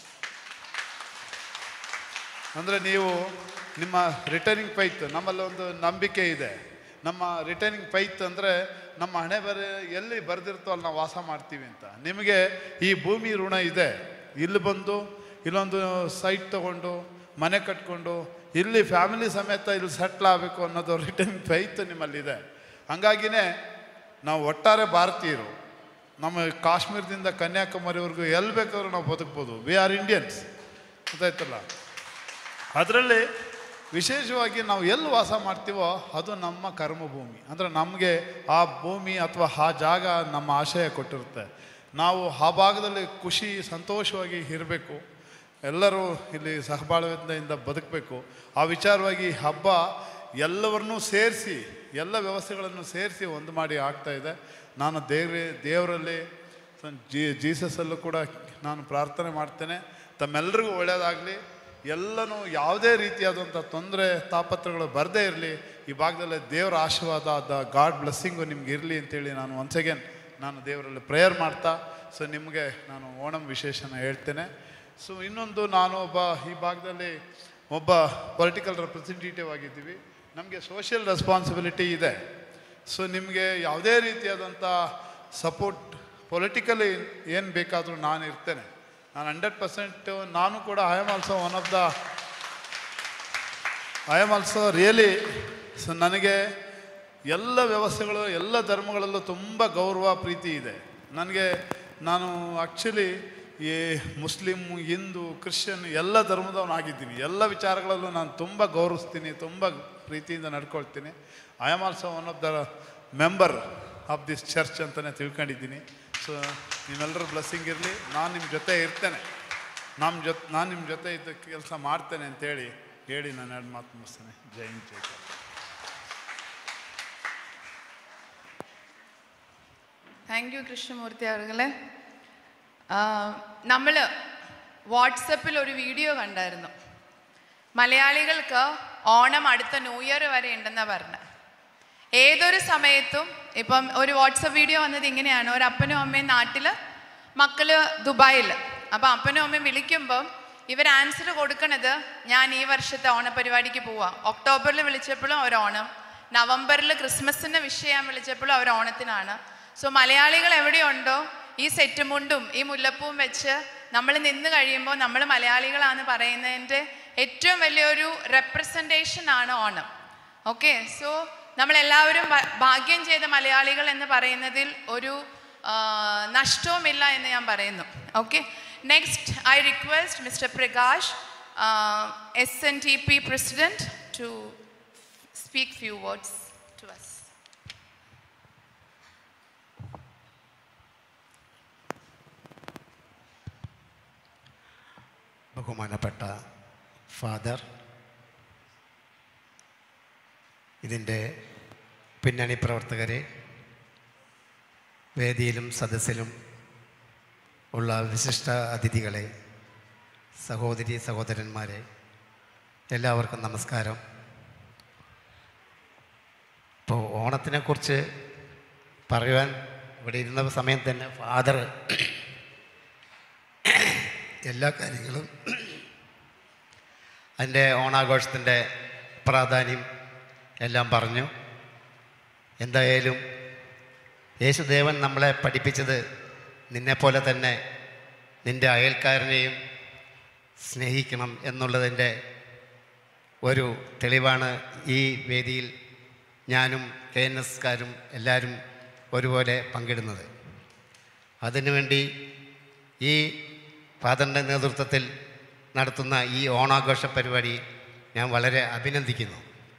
ಅಂದರೆ ನೀವು ನಿಮ್ಮ ರಿಟರ್ನಿಂಗ್ ಪೈತ್ ನಮ್ಮಲ್ಲಿ ಒಂದು ನಂಬಿಕೆ ಇದೆ ನಮ್ಮ ರಿಟರ್ನಿಂಗ್ ಪೈತ್ ಅಂದರೆ ನಮ್ಮ ಹಣೆ ಬರೆ ಎಲ್ಲಿ ಬರೆದಿರ್ತೋ ಅಲ್ಲಿ ನಾವು ವಾಸ ಮಾಡ್ತೀವಿ ಅಂತ ನಿಮಗೆ ಈ ಭೂಮಿ ಋಣ ಇದೆ ಇಲ್ಲಿ ಬಂದು ಇಲ್ಲೊಂದು ಸೈಟ್ ತಗೊಂಡು ಮನೆ ಕಟ್ಕೊಂಡು ಇಲ್ಲಿ ಫ್ಯಾಮಿಲಿ ಸಮೇತ ಇಲ್ಲಿ ಸೆಟ್ಲ್ ಆಗಬೇಕು ಅನ್ನೋದು ರಿಟರ್ನಿಂಗ್ ಫೈತ್ ನಿಮ್ಮಲ್ಲಿದೆ ಹಂಗಾಗಿನೇ ನಾವು ಒಟ್ಟಾರೆ ಭಾರತೀಯರು ನಮ್ಮ ಕಾಶ್ಮೀರದಿಂದ ಕನ್ಯಾಕುಮಾರಿವರೆಗೂ ಎಲ್ಲಿ ಬೇಕಾದ್ರೂ ನಾವು ಬದುಕ್ಬೋದು ವಿ ಆರ್ ಇಂಡಿಯನ್ಸ್ ಗೊತ್ತಾಯ್ತಲ್ಲ ಅದರಲ್ಲಿ ವಿಶೇಷವಾಗಿ ನಾವು ಎಲ್ಲಿ ವಾಸ ಮಾಡ್ತೀವೋ ಅದು ನಮ್ಮ ಕರ್ಮಭೂಮಿ ಅಂದರೆ ನಮಗೆ ಆ ಭೂಮಿ ಅಥವಾ ಆ ಜಾಗ ನಮ್ಮ ಆಶಯ ಕೊಟ್ಟಿರುತ್ತೆ ನಾವು ಆ ಭಾಗದಲ್ಲಿ ಖುಷಿ ಸಂತೋಷವಾಗಿ ಇರಬೇಕು ಎಲ್ಲರೂ ಇಲ್ಲಿ ಸಹಬಾಳ್ವೆಯಿಂದ ಬದುಕಬೇಕು ಆ ವಿಚಾರವಾಗಿ ಹಬ್ಬ ಎಲ್ಲವನ್ನೂ ಸೇರಿಸಿ ಎಲ್ಲ ವ್ಯವಸ್ಥೆಗಳನ್ನು ಸೇರಿಸಿ ಒಂದು ಮಾಡಿ ಆಗ್ತಾ ಇದೆ ನಾನು ದೇವ್ರ ದೇವರಲ್ಲಿ ಜೀ ಜೀಸಸಲ್ಲೂ ಕೂಡ ನಾನು ಪ್ರಾರ್ಥನೆ ಮಾಡ್ತೇನೆ ತಮ್ಮೆಲ್ಲರಿಗೂ ಒಳ್ಳೆಯದಾಗಲಿ ಎಲ್ಲನೂ ಯಾವುದೇ ರೀತಿಯಾದಂಥ ತೊಂದರೆ ತಾಪತ್ರಗಳು ಬರದೇ ಇರಲಿ ಈ ಭಾಗದಲ್ಲಿ ದೇವರ ಆಶೀರ್ವಾದ ದ ಗಾಡ್ ಬ್ಲೆಸ್ಸಿಂಗು ನಿಮ್ಗೆ ಇರಲಿ ಅಂತೇಳಿ ನಾನು ಒನ್ಸ್ ಅಗೇನ್ ನಾನು ದೇವರಲ್ಲಿ ಪ್ರೇಯರ್ ಮಾಡ್ತಾ ಸೊ ನಿಮಗೆ ನಾನು ಓಣಂ ವಿಶೇಷನ ಹೇಳ್ತೇನೆ ಸೊ ಇನ್ನೊಂದು ನಾನು ಒಬ್ಬ ಈ ಭಾಗದಲ್ಲಿ ಒಬ್ಬ ಪೊಲಿಟಿಕಲ್ ರೆಪ್ರೆಸೆಂಟೇಟಿವ್ ಆಗಿದ್ದೀವಿ ನಮಗೆ ಸೋಷಿಯಲ್ ರೆಸ್ಪಾನ್ಸಿಬಿಲಿಟಿ ಇದೆ ಸೊ ನಿಮಗೆ ಯಾವುದೇ ರೀತಿಯಾದಂಥ ಸಪೋರ್ಟ್ ಪೊಲಿಟಿಕಲಿ ಏನು ಬೇಕಾದರೂ ನಾನು ಇರ್ತೇನೆ ನಾನು ಹಂಡ್ರೆಡ್ ಪರ್ಸೆಂಟ್ ನಾನು ಕೂಡ I am also one of the I am also really so ನನಗೆ ಎಲ್ಲ ವ್ಯವಸ್ಥೆಗಳು ಎಲ್ಲ ಧರ್ಮಗಳಲ್ಲೂ ತುಂಬ ಗೌರವ ಪ್ರೀತಿ ಇದೆ ನನಗೆ ನಾನು ಆ್ಯಕ್ಚುಲಿ ಈ ಮುಸ್ಲಿಮ್ ಹಿಂದೂ ಕ್ರಿಶ್ಚಿಯನ್ ಎಲ್ಲ ಧರ್ಮದವನಾಗಿದ್ದೀನಿ ಎಲ್ಲ ವಿಚಾರಗಳಲ್ಲೂ ನಾನು ತುಂಬ ಗೌರವಿಸ್ತೀನಿ ತುಂಬ ಪ್ರೀತಿಯಿಂದ ನಡ್ಕೊಳ್ತೀನಿ I am also one of the member of this church ಅಂತಲೇ ತಿಳ್ಕೊಂಡಿದ್ದೀನಿ ಸೊ ನಿಮ್ಮೆಲ್ಲರ ಬ್ಲೆಸ್ಸಿಂಗ್ ಇರಲಿ ನಾನು ನಿಮ್ಮ ಜೊತೆ ಇರ್ತೇನೆ ನಮ್ಮ ಜೊತೆ ನಾನು ನಿಮ್ಮ ಜೊತೆ ಇದ್ದ ಕೆಲಸ ಮಾಡ್ತೇನೆ ಅಂತೇಳಿ ಹೇಳಿ ನಾನು ಎರಡು ಮಾತು ಮುಗಿಸ್ತೇನೆ ಜೈ ಹಿಂದ್ ಜೈ ಕರ್ನಾಟಕ. താങ്ക് യു കൃഷ്ണമൂർത്തി അവர்களെ നമ്മൾ വാട്സപ്പിൽ ഒരു വീഡിയോ കണ്ടായിരുന്നു മലയാളികൾക്ക് ഓണം അടുത്ത ന്യൂ ഇയർ വരെ ഉണ്ടെന്നാണ് പറഞ്ഞത് ഏതൊരു സമയത്തും ഇപ്പം ഒരു വാട്സപ്പ് വീഡിയോ വന്നത് ഇങ്ങനെയാണ് ഒരു അപ്പനും അമ്മയും നാട്ടിൽ മക്കള് ദുബായിൽ അപ്പം അപ്പനും അമ്മയും വിളിക്കുമ്പം ഇവർ ആൻസർ കൊടുക്കണത് ഞാൻ ഈ വർഷത്തെ ഓണപരിപാടിക്ക് പോവാം ഒക്ടോബറിൽ വിളിച്ചപ്പോഴും ഒരു ഓണം നവംബറിൽ ക്രിസ്മസിന് വിഷ് ചെയ്യാൻ വിളിച്ചപ്പോഴും ഒരു ഓണത്തിനാണ് സോ മലയാളികൾ എവിടെയുണ്ടോ ഈ സെറ്റ് മുണ്ടും ഈ മുല്ലപ്പൂവും വെച്ച് നമ്മൾ നിന്ന് കഴിയുമ്പോൾ നമ്മൾ മലയാളികളാന്ന് പറയുന്നതിൻ്റെ ഏറ്റവും വലിയൊരു റെപ്രസെൻറ്റേഷൻ ആണ് ഓണം ഓക്കെ സോ നമ്മളെല്ലാവരും ഭ- ഭാഗ്യം ചെയ്ത മലയാളികൾ എന്ന് പറയുന്നതിൽ ഒരു ആ, നഷ്ടവുമില്ല എന്ന് ഞാൻ പറയുന്നു okay next I request mister Prakash S N T P president to speak few words to us ബഹുമാനപ്പെട്ട ഫാദർ ഇതിൻ്റെ പിന്നണി പ്രവർത്തകരെ വേദിയിലും സദസ്സിലും ഉള്ള വിശിഷ്ട അതിഥികളെ സഹോദരി സഹോദരന്മാരെ എല്ലാവർക്കും നമസ്കാരം ഇപ്പോൾ ഓണത്തിനെക്കുറിച്ച് പറയുവാൻ ഇവിടെ ഇരുന്ന സമയം തന്നെ ഫാദർ എല്ലാ കാര്യങ്ങളും അതിൻ്റെ ഓണാഘോഷത്തിൻ്റെ പ്രാധാന്യം എല്ലാം പറഞ്ഞു എന്തായാലും യേശുദേവൻ നമ്മളെ പഠിപ്പിച്ചത് നിന്നെപ്പോലെ തന്നെ നിൻ്റെ അയൽക്കാരനെയും സ്നേഹിക്കണം എന്നുള്ളതിൻ്റെ ഒരു തെളിവാണ് ഈ വേദിയിൽ ഞാനും കെ എൻ എസ്കാരും എല്ലാവരും ഒരുപോലെ പങ്കിടുന്നത് അതിനുവേണ്ടി ഈ ഫാദറിൻ്റെ നേതൃത്വത്തിൽ നടത്തുന്ന ഈ ഓണാഘോഷ പരിപാടി ഞാൻ വളരെ അഭിനന്ദിക്കുന്നു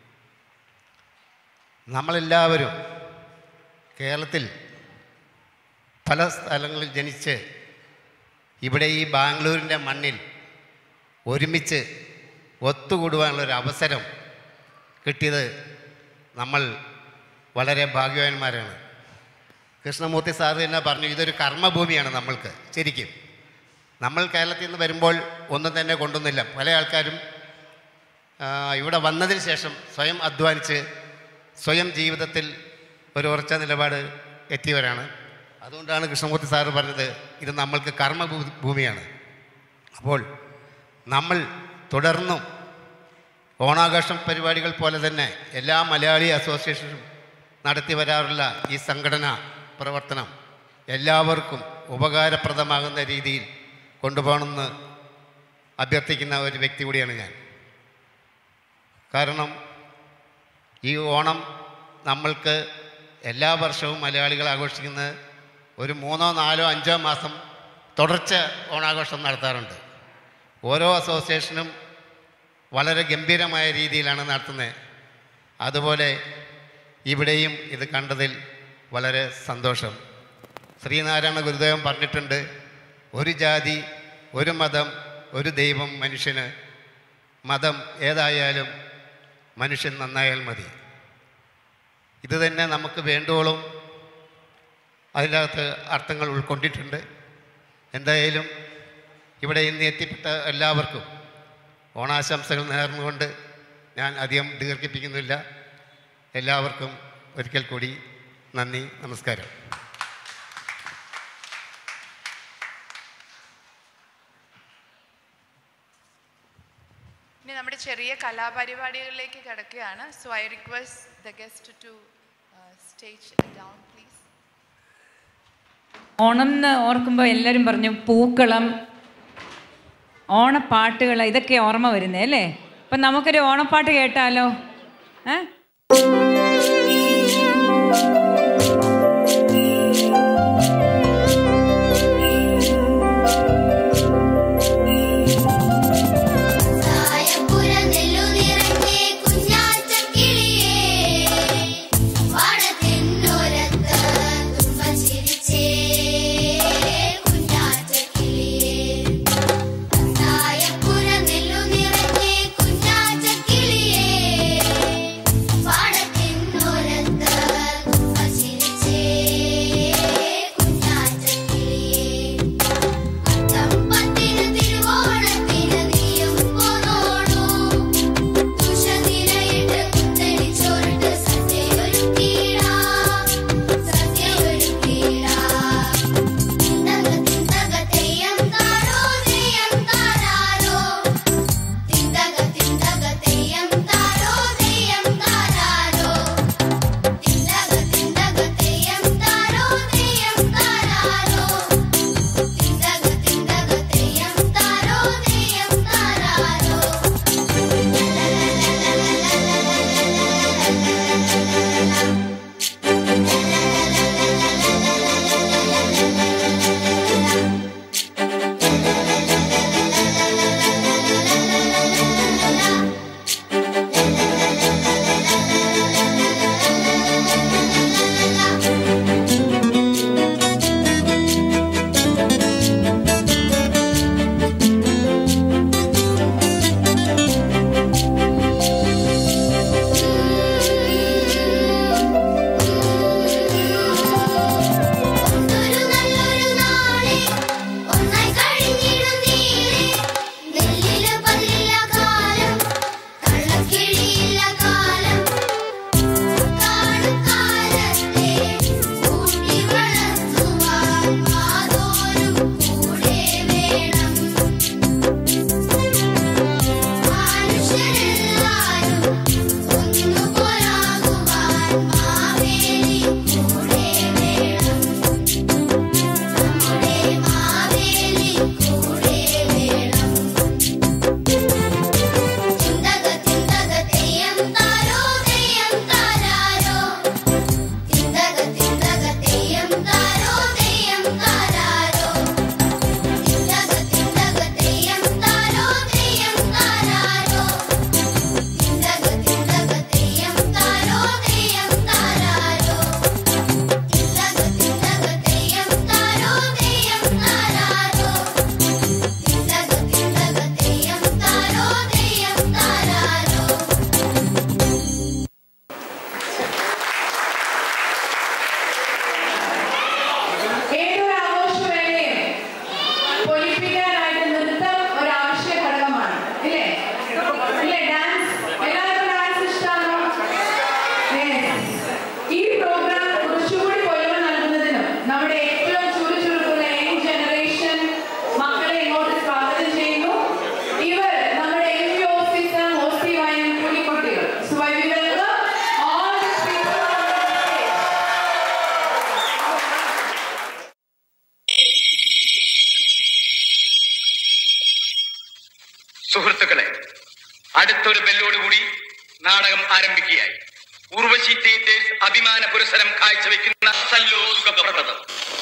നമ്മളെല്ലാവരും കേരളത്തിൽ പല സ്ഥലങ്ങളിൽ ജനിച്ച് ഇവിടെ ഈ ബാംഗ്ലൂരിൻ്റെ മണ്ണിൽ ഒരുമിച്ച് ഒത്തുകൂടുവാനുള്ളൊരു അവസരം കിട്ടിയത് നമ്മൾ വളരെ ഭാഗ്യവാന്മാരാണ് കൃഷ്ണമൂർത്തി സാറ് തന്നെ പറഞ്ഞു ഇതൊരു കർമ്മഭൂമിയാണ് നമ്മൾക്ക് ശരിക്കും നമ്മൾ കേരളത്തിൽ നിന്ന് വരുമ്പോൾ ഒന്നും തന്നെ കൊണ്ടുവന്നില്ല പല ആൾക്കാരും ആ, ഇവിടെ വന്നതിന് ശേഷം സ്വയം അധ്വാനിച്ച് സ്വയം ജീവിതത്തിൽ ഒരു ഉറച്ച നിലപാട് എത്തിയവരാണ് അതുകൊണ്ടാണ് കൃഷ്ണമൂർത്തി സാറ് പറഞ്ഞത് ഇത് നമ്മൾക്ക് കർമ്മ ഭൂ- ഭൂമിയാണ് അപ്പോൾ നമ്മൾ തുടർന്നും ഓണാഘോഷം പരിപാടികൾ പോലെ തന്നെ എല്ലാ മലയാളി അസോസിയേഷനും നടത്തി വരാറുള്ള ഈ സംഘടന പ്രവർത്തനം എല്ലാവർക്കും ഉപകാരപ്രദമാകുന്ന രീതിയിൽ കൊണ്ടുപോകണമെന്ന് അഭ്യർത്ഥിക്കുന്ന ഒരു വ്യക്തി കൂടിയാണ് ഞാൻ കാരണം ഈ ഓണം നമ്മൾക്ക് എല്ലാ വർഷവും മലയാളികൾ ആഘോഷിക്കുന്നത് ഒരു മൂന്നോ നാലോ അഞ്ചോ മാസം തുടർച്ച ഓണാഘോഷം നടത്താറുണ്ട് ഓരോ അസോസിയേഷനും വളരെ ഗംഭീരമായ രീതിയിലാണ് നടത്തുന്നത് അതുപോലെ ഇവിടെയും ഇത് കണ്ടതിൽ വളരെ സന്തോഷം ശ്രീനാരായണ ഗുരുദേവൻ പറഞ്ഞിട്ടുണ്ട് ഒരു ജാതി ഒരു മതം ഒരു ദൈവം മനുഷ്യന് മതം ഏതായാലും മനുഷ്യൻ നന്നായാൽ മതി ഇത് തന്നെ നമുക്ക് വേണ്ടുവോളം അതിനകത്ത് അർത്ഥങ്ങൾ ഉൾക്കൊണ്ടിട്ടുണ്ട് എന്തായാലും ഇവിടെ ഇന്ന് എത്തിപ്പെട്ട എല്ലാവർക്കും ഓണാശംസകൾ നേർന്നുകൊണ്ട് ഞാൻ അധികം ദീർഘിപ്പിക്കുന്നില്ല എല്ലാവർക്കും ഒരിക്കൽ കൂടി നന്ദി നമസ്കാരം ഇനി നമ്മുടെ ചെറിയ കലാപരിപാടികളിലേക്ക് കിടക്കുകയാണ് so I request the guest to stage down please Onam എന്ന് ഓർക്കുമ്പോൾ എല്ലാവരും പറഞ്ഞു പൂക്കളം ഓണപ്പാട്ടുകൾ ഇതൊക്കെ ഓർമ്മ വരുന്നേ അല്ലേ അപ്പം നമുക്കൊരു ഓണപ്പാട്ട് കേട്ടാലോ ഏ തായപ്പുര നെല്ലു നിറഞ്ഞേ കുഞ്ഞാറ്റക്കിളിയേ വാടത്തിന്നോരത്ത് തുമ്പ ചിരിച്ചേ കുഞ്ഞാറ്റക്കിളിയേ തായപ്പുര നെല്ലു നിറഞ്ഞേ കുഞ്ഞാറ്റക്കിളിയേ വാടത്തിന്നോരത്ത് തുമ്പ ചിരിച്ചേ കുഞ്ഞാറ്റക്കിളിയേ അത്തപ്പത്തിന് തിരുവോണത്തിന് നീയും പോന്നോളൂ തുഷനിരയിട്ട് കുത്തടിച്ചോട്ട് സദ്യയൊരുക്കീടാ സദ്യയൊരുക്കീടാ തിന്തക തിന്തക തെയ്യം താരോ തെയ്യം താരാരോ തിന്തക തിന്തക തെയ്യം താരോ തെയ്യം താരാരോ തിന്തക തിന്തക തെയ്യം താരോ തെയ്യം താരാരോ തിന്തക തിന്തക തെയ്യം താരോ തെയ്യം താരാരോ ഒന്നൊരു നല്ലൊരു നാളെ ഒന്നായി കഴിഞ്ഞിടും നീളെ നെല്ലില പല്ലില കാലം കള്ളക്കിഴിയില്ല കാലം കാണും കാലത്തെ കൂട്ടി വളർത്തുവാൻ മാതോരും കൂടെ വേണം മനുഷ്യരെല്ലാരും ഒന്നുപോലാകുവാൻ മാവേലി കൂടെ വേണം നമ്മുടെ മാവേലി കൂടെ വേണം ചിന്തക ചിന്തക തെയ്യം താരോ തെയ്യം താരാരോ ചിന്തക ചിന്തക തെയ്യം താരോ തെയ്യം താരാരോ ചിന്തക ചിന്തക തെയ്യം താരോ തെയ്യം താരാരോ ചിന്തക ചിന്തക തെയ്യം താരോ തെയ്യം താരാരോ ചിന്തക ചിന്തക തെയ്യം താരോ തെയ്യം താരാരോ ചിന്തക ചിന്തക തെയ്യം താരോ തെയ്യം താരാരോ ഏതൊരു ആഘോഷവേളയും പൊലിപ്പിക്കാനായിട്ട് നൃത്തം ഒരു ആവശ്യ ഘടകമാണ് ഇല്ലേ ഇല്ലേ ഡാൻസ് എല്ലാവർക്കും ഡാൻസ് ഇഷ്ടമാണോ Yes. ഈ പ്രോഗ്രാം കുറച്ചുകൂടി പൊലിമ നൽകുന്നതിനും നമ്മുടെ ഏറ്റവും ചുറുചുറുക്കുള്ള യങ് ജനറേഷൻ മക്കളെ ഇങ്ങോട്ട് സ്വാഗതം ചെയ്യുന്നു ഇവർ നമ്മുടെ എം പി ഓഫീസർ ഓസി വൈൻ പുലിക്കുട്ടികൾ So I welcome all the people on the stage. സുഹൃത്തുക്കളെ അടുത്തൊരു ബെല്ലോടുകൂടി നാടകം ആരംഭിക്കുകയായി ഉർവശി തിയേറ്റേഴ്സ് അഭിമാന പുരസ്സരം കാഴ്ചവെക്കുന്ന സല്ലോ സുഖപ്രദം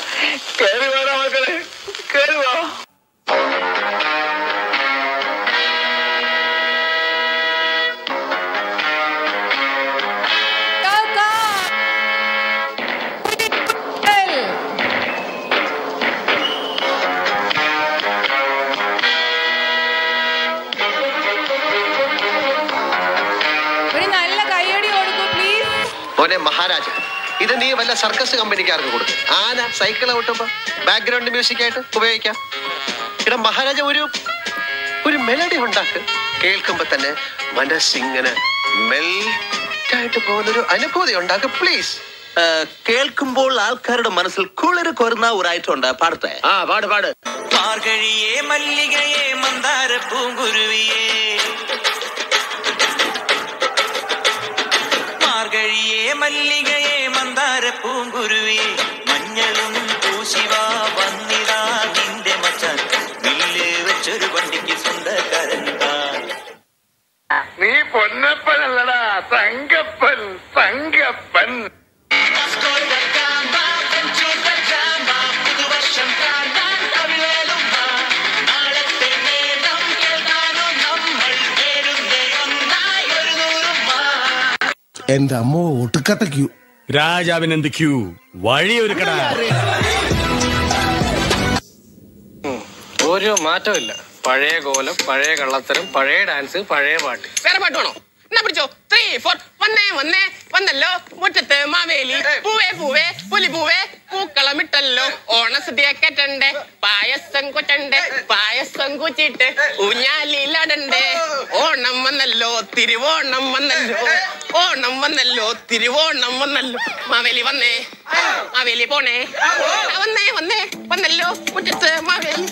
ഒരു നല്ല കയ്യടി കൊടുക്കൂ പ്ലീസ് മോനെ മഹാരാജ ഇത് നീ വല്ല സർക്കസ് കമ്പനിക്കാർക്ക് കൊടുക്കും ആന സൈക്കിൾ ഓട്ടുമ്പോ ബാക്ക്ഗ്രൗണ്ട് മ്യൂസിക് ആയിട്ട് ഉപയോഗിക്കാം ഇട മഹാരാജ ഒരു ഒരു മെലഡി ഉണ്ടാക്ക് കേൾക്കുമ്പോ തന്നെ മനസ്സിങ്ങനെ മെൽറ്റ് കറക്റ്റ് ആയിട്ട് പോകുന്നൊരു അനുഭൂതി ഉണ്ടാക്കും പ്ലീസ് കേൾക്കുമ്പോൾ ആൾക്കാരുടെ മനസ്സിൽ കുളിര് കൊരുന്ന ഒരു ഐറ്റം ഉണ്ട് പാടത്തെ ആ പാട് പാട് മാർഗഴിയേ മല്ലികയെ മന്ദാര പൂങ്കുരുവിയേ മാർഗഴിയേ മല്ലികയെ മന്ദാര പൂങ്കുരുവിയെ മഞ്ഞളും പൂശിവാ വന്നിടാ നിന്റെ മച്ചാൻ മില്ല് വെച്ചൊരു വണ്ടിക്ക് സ്വന്തക്കാരൻ താൻ നീ പൊന്നപ്പനല്ലടാ തങ്കപ്പൻ തങ്കപ്പൻ എന്റെ അമ്മ ഒട്ടുക്കത്ത ക്യൂ രാജാവിനെന്ത് ക്യൂ വഴിയൊരുക്കടാ ഒരു മാറ്റമില്ല പഴയ കോലം പഴയ കള്ളത്തരം പഴയ ഡാൻസ് പഴയ പാട്ട് വേറെ പാട്ട് വേണോ എന്നാ പിടിച്ചോ ത്രീ ഫോർ വന്നേ വന്നേ വന്നല്ലോ മുറ്റത്ത് മാവേലി പൂവേ പൂവേ പുലി പൂവേ പൂക്കളമിട്ടല്ലോ ഓണസദ്യ കെട്ടണ്ടേ പായസം കൊറ്റണ്ടേ പായസം കുച്ചിട്ട് ഊഞ്ഞാലിലടണ്ടേ ഓണം വന്നല്ലോ തിരുവോണം വന്നല്ലോ ഓണം വന്നല്ലോ തിരുവോണം വന്നല്ലോ മാവേലി വന്നേ മാവേലി പോണേ ആ, വന്നേ വന്നേ വന്നല്ലോ മുറ്റത്ത് മാവേലി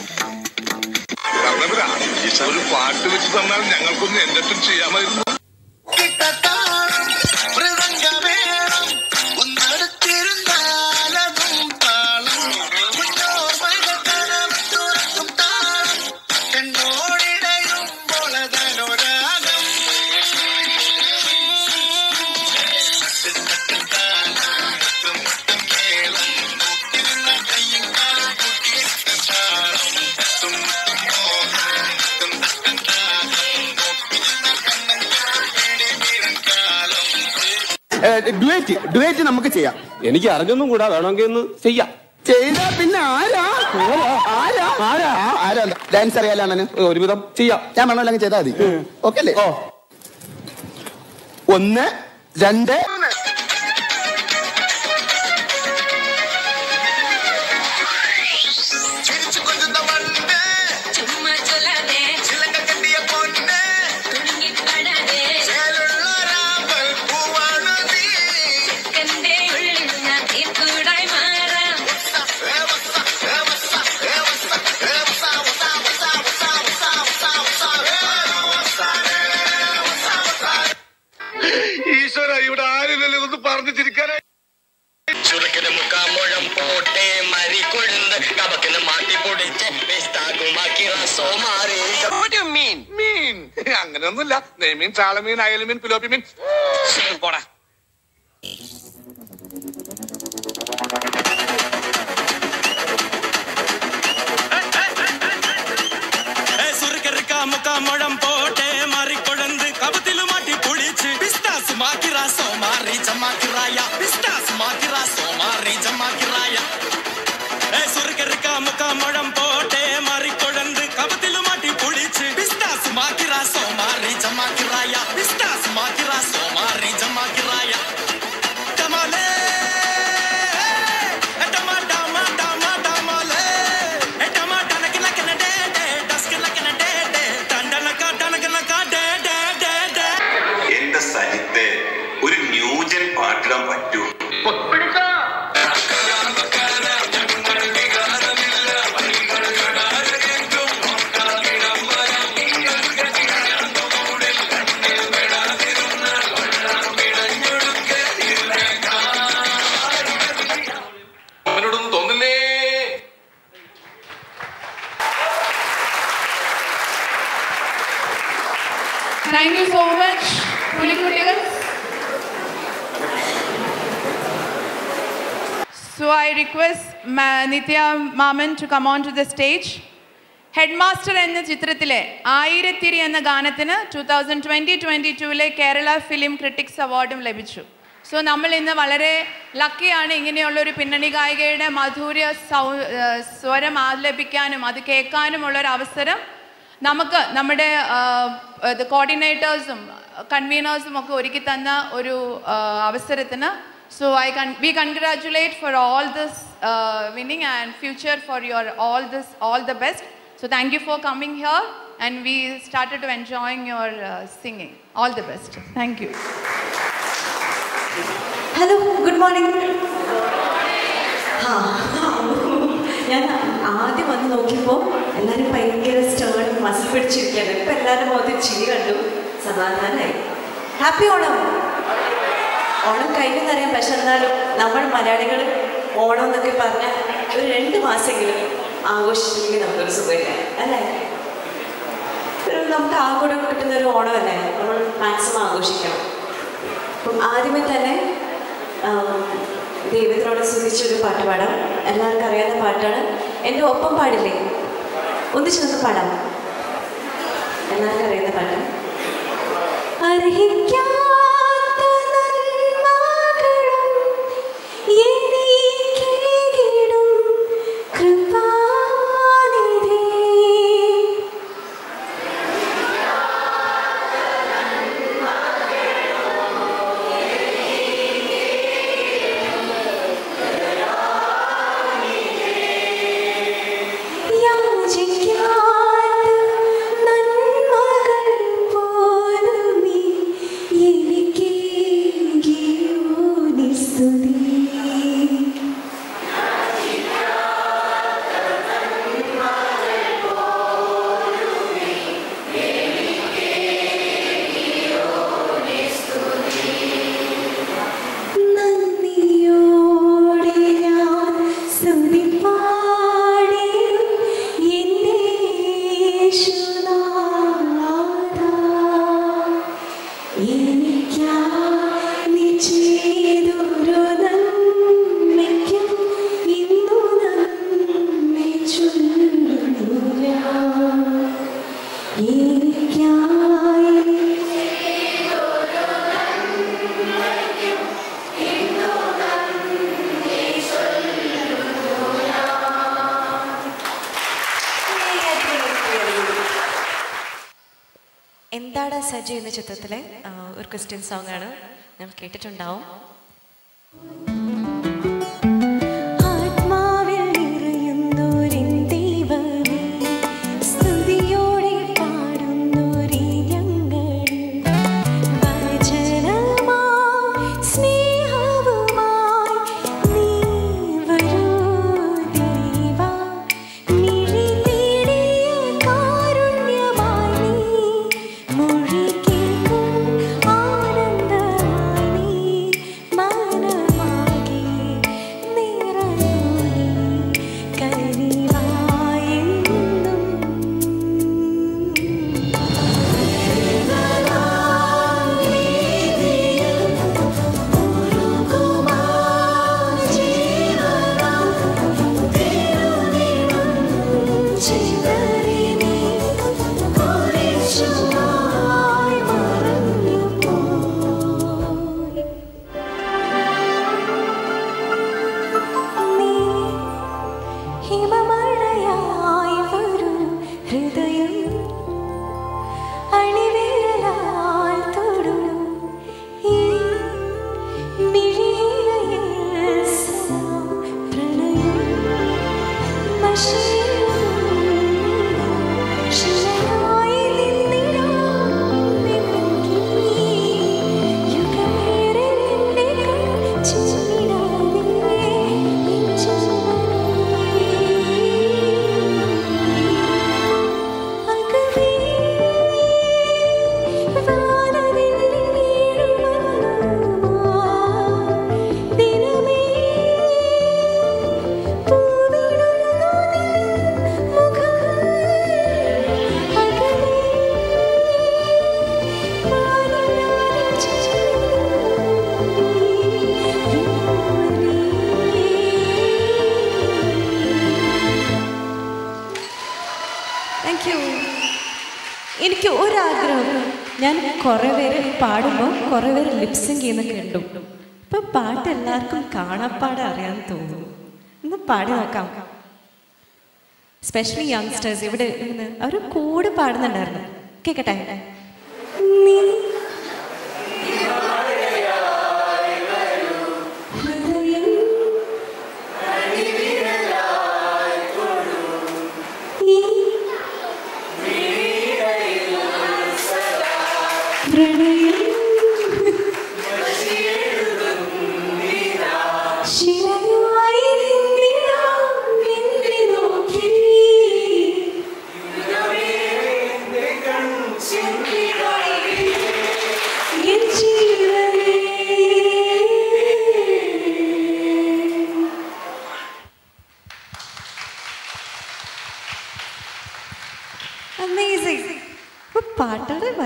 ഒരു പാട്ട് വെച്ച് തന്നാൽ ഞങ്ങൾക്കൊന്ന് എന്നിട്ടും ചെയ്യാമായിരുന്നു ഡുവേറ്റ് ഡുവേറ്റ് നമുക്ക് ചെയ്യാം എനിക്ക് അറിഞ്ഞൊന്നും കൂടാ വേണമെങ്കിൽ ഒന്ന് ചെയ്യാം ചെയ്താ പിന്നെ ആരാ ആരാ ആരാ ആരാ ഡാൻസ് അറിയാലാണ് ഒരുവിധം ചെയ്യാം ഞാൻ വേണമല്ലോ അങ്ങ് ചെയ്താൽ മതി ഓക്കെ അല്ലേ ഓ ഒന്ന് രണ്ട് ഈശ്വര ഇവിടെ ആരില്ലല്ലോ ഇതൊന്ന് പറഞ്ഞു ചിരിക്കാനായി ചുരുക്കിന് മുക്കാമുഴം പോട്ടെ മരി കൊഴുന്ന് കബക്കിന് മാറ്റി പൊടിച്ച് പിസ്താകുമാക്കി റസോ മാറി മീൻ മീൻ അങ്ങനെയൊന്നുമില്ല നെയ്മീൻ ചാളമീൻ അയലുമീൻ പിലോപ്പി മീൻ പോടാ സുറുക്കറുക്ക മുക്കാമുഴം പോട്ടെ മാറി കൊഴുന്ന് കബത്തില് മാറ്റി പൊടിച്ച് പിസ്താസ് മാക്കി റസോ മാറി ചമാക്കിറായ പിസ്താസ് മാക്കി റസോ മാറി ചമാക്കിറായ സുറുക്കറുക്ക മുക്കാമുഴം പോട്ടെ മാറി കൊഴുന്ന് കബത്തില് മാറ്റി പൊടിച്ച് പിസ്താസ് മാക്കി റസോ മാറി ചമാക്കിറായ പിസ്താസ് മാക്കി റസോ മാറി ചമാക്കിറായ കമലേ ടമാ ടമാ ടമാ ടമലേ ടമാ ടനക്കിന കന ഡേ ഡേ ഡസ്കിന കന ഡേ ഡേ ടണ്ടനക ടനകന ക ഡേ ഡേ ഡേ ഡേ എന്റെ സജിത്തെ ഒരു ന്യൂജൻ പാട്ടിടാൻ പറ്റൂ അവനോടൊന്നും തോന്നില്ലേ Thank you so much, പുലിക്കുട്ടികൾ. So I request Ma- Nitya Maman to come on to the stage. Head master എന്ന ചിത്രത്തിലെ ആയിരത്തിരി എന്ന ഗാനത്തിന് ടൂ തൗസൻഡ് ട്വൻറ്റി ട്വൻറ്റി ടൂവിലെ കേരള ഫിലിം ക്രിട്ടിക്സ് അവാർഡും ലഭിച്ചു സോ നമ്മൾ ഇന്ന് വളരെ ലക്കിയാണ് ഇങ്ങനെയുള്ള ഒരു പിന്നണി ഗായികയുടെ മധുര സൗ ഏഹ് സ്വരം ആലപിക്കാനും അത് കേൾക്കാനുമുള്ള ഒരു അവസരം നമുക്ക് നമ്മുടെ കോർഡിനേറ്റേഴ്സും കൺവീനേഴ്സും ഒക്കെ ഒരുക്കി തന്ന ഒരു ആ, അവസരത്തിന് so I can we congratulate for all this winning and future for your all this all the best so thank you for coming here and we started to enjoying your singing all the best thank you hello good morning ആ ഞാൻ ആദ്യം വന്ന് നോക്കിയപ്പോൾ എല്ലാവരും ഭയങ്കര സ്റ്റേണും muscle പിടിച്ചിരിക്കുകയാണ് ഇപ്പം എല്ലാവരും മുഖത്ത് ചിരി കണ്ടു സമാധാനമായി ഹാപ്പി ഓണം ഓണം കഴിഞ്ഞെന്നറിയാം പക്ഷെ എന്നാലും നമ്മൾ മലയാളികൾ ഓണം എന്നൊക്കെ പറഞ്ഞാൽ ഒരു രണ്ട് മാസമെങ്കിലും ആഘോഷിച്ചില്ലെങ്കിൽ നമുക്കൊരു സുഖമില്ല അല്ലേ ഒരു നമുക്ക് ആഘോഷം കിട്ടുന്ന ഒരു ഓണമല്ലേ നമ്മൾ മാക്സിമം ആഘോഷിക്കണം അപ്പം ആദ്യമേ തന്നെ ആം, ദൈവത്തിനോട് സ്തുതിച്ചൊരു പാട്ട് പാടാം എല്ലാവർക്കും അറിയാവുന്ന പാട്ടാണ് എൻ്റെ ഒപ്പം പാടില്ലേ ഒന്നിച്ച് നമുക്ക് പാടാം എല്ലാവർക്കും അറിയുന്ന പാട്ട് അർഹിക്കാത്ത നന്മകളും എനിക്കേകിടും കൃപാനിധി യാചിക്കാത്ത നന്മകൾ പോലും നീ എനിക്കേകിയോ നിസ്തുതി നന്ദിയോടെ ഞാൻ സ്തുതി പാടിടും എൻ്റെ യേശുനാഥാ. എനിക്കായി നീ ചെയ്തൊരു നന്മയ്ക്കും ഇന്നു നന്ദി ചൊല്ലുന്നു ഞാൻ. എനിക്കായി നീ ചെയ്തൊരു നന്മയ്ക്കും ഇന്നു നന്ദി ചൊല്ലുന്നു എന്താടാ സജി എന്ന ചിത്രത്തിലെ ആ, ഒരു ക്രിസ്ത്യൻ സോങ് ആണ് നിങ്ങൾ കേട്ടിട്ടുണ്ടാവും ആത്മാവിൽ നിറയുന്നോരിൻ ദൈവമേ, സ്തുതിയോടെ പാടുന്നോരീ ഞങ്ങൾ. വചനമായി, സ്നേഹവുമായി നീ വരൂ ദൈവാ. മിഴി നേടിയ കാരുണ്യമായി നീ, മൊഴി കേൾക്കും ആനന്ദമായി നീ, മനമാകെ നിറഞ്ഞു നീ, കനിവായെന്നും. ഹിമമഴയായി വരും ഹൃദയം അണിവിരലാൽ തൊടും ഈ മിഴിയിലയിൽ സദാ പ്രണയം നശിയും ശിലയായി നിന്നിടാമെങ്കിൽ യുഗമേറെ നിന്നെ ചിന്നിടാതെ താങ്ക് യു എനിക്ക് ഒരാഗ്രഹം ഞാൻ കുറേ പേര് പാടുമ്പോൾ കുറേ പേര് ലിപ്സിങ് ചെയ്യുന്ന കണ്ടു ഇപ്പൊ പാട്ട് എല്ലാവർക്കും കാണാപ്പാടെ അറിയാമെന്ന് തോന്നുന്നു ഒന്ന് പാടി നോക്കാം സ്പെഷ്യലി യങ്സ്റ്റേഴ്സ് ഇവിടെ ഇരുന്ന് അവർ കൂടെ പാടുന്നുണ്ടായിരുന്നു കേക്കട്ടെ നീ ഹൃദയം ഈ പ്രണയം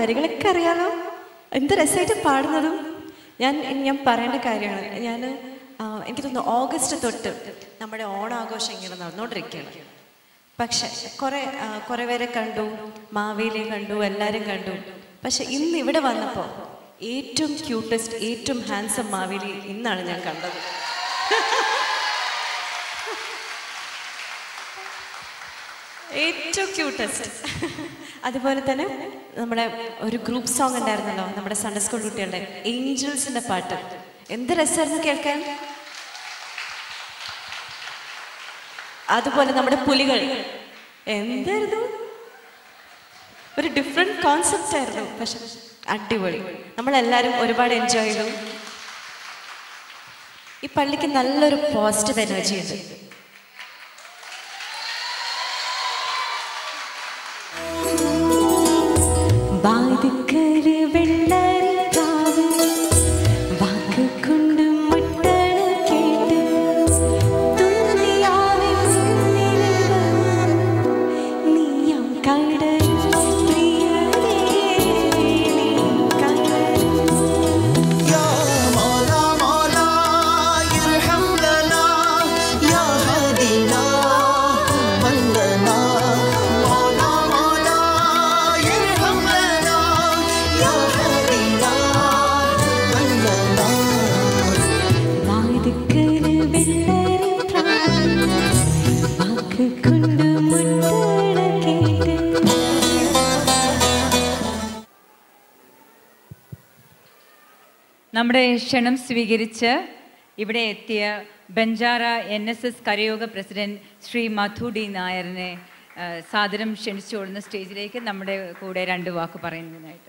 വരികളൊക്കെ അറിയാലോ എന്ത് രസമായിട്ട് പാടുന്നതും ഞാൻ ഞാൻ പറയേണ്ട കാര്യമാണ് ഞാൻ എനിക്ക് തോന്നുന്നു ഓഗസ്റ്റ് തൊട്ട് നമ്മുടെ ഓണാഘോഷം ഇങ്ങനെ നടന്നുകൊണ്ടിരിക്കുകയാണ് പക്ഷെ കുറേ ആ, കുറേ പേരെ കണ്ടു മാവേലിയെ കണ്ടു എല്ലാവരും കണ്ടു പക്ഷെ ഇന്ന് ഇവിടെ വന്നപ്പോൾ ഏറ്റവും ക്യൂട്ടസ്റ്റ് ഏറ്റവും ഹാൻസം മാവേലി ഇന്നാണ് ഞാൻ കണ്ടത് ഏറ്റവും ക്യൂട്ടസ്റ്റ് അതുപോലെ തന്നെ നമ്മുടെ ഒരു ഗ്രൂപ്പ് സോങ് ഉണ്ടായിരുന്നല്ലോ നമ്മുടെ സൺഡേ സ്കൂൾ കുട്ടികളുടെ ഏഞ്ചൽസിന്റെ പാട്ട് എന്ത് രസമായിരുന്നു കേൾക്കാൻ അതുപോലെ നമ്മുടെ പുലികൾ എന്തായിരുന്നു ഒരു ഡിഫറെന്റ് കോൺസെപ്റ്റ് ആയിരുന്നു പക്ഷെ അടിപൊളി നമ്മളെല്ലാവരും ഒരുപാട് എൻജോയ് ചെയ്തു ഈ പള്ളിക്ക് നല്ലൊരു പോസിറ്റീവ് എനർജി ഉണ്ട് വാതിക്കല് വെള്ളരിക്കാവ് വാക്ക് കൊണ്ട് മുട്ടണ കേട്ട് തുള്ളിയാവെ മുന്നിലിരുന്ന് നീയാം കടൽ പ്രിയനേ നീ കടൽ يا مولا مولا يرحم لنا يا هدينا من لنا مولا مولا يرحم لنا يا هدينا من لنا വാതിക്കല് വെള്ളരിക്കാവ് വാക്ക് കൊണ്ട് മുട്ടണ കേട്ട് നമ്മുടെ ക്ഷണം സ്വീകരിച്ച് ഇവിടെ എത്തിയ ബഞ്ചാറ എൻ എസ് എസ് കരയോഗ പ്രസിഡന്റ് ശ്രീ മധു ഡി നായറിനെ ആ, സാദരം ക്ഷണിച്ചുകൊള്ളുന്ന സ്റ്റേജിലേക്ക് നമ്മുടെ കൂടെ രണ്ട് വാക്ക് പറയുന്നതിനായിട്ട്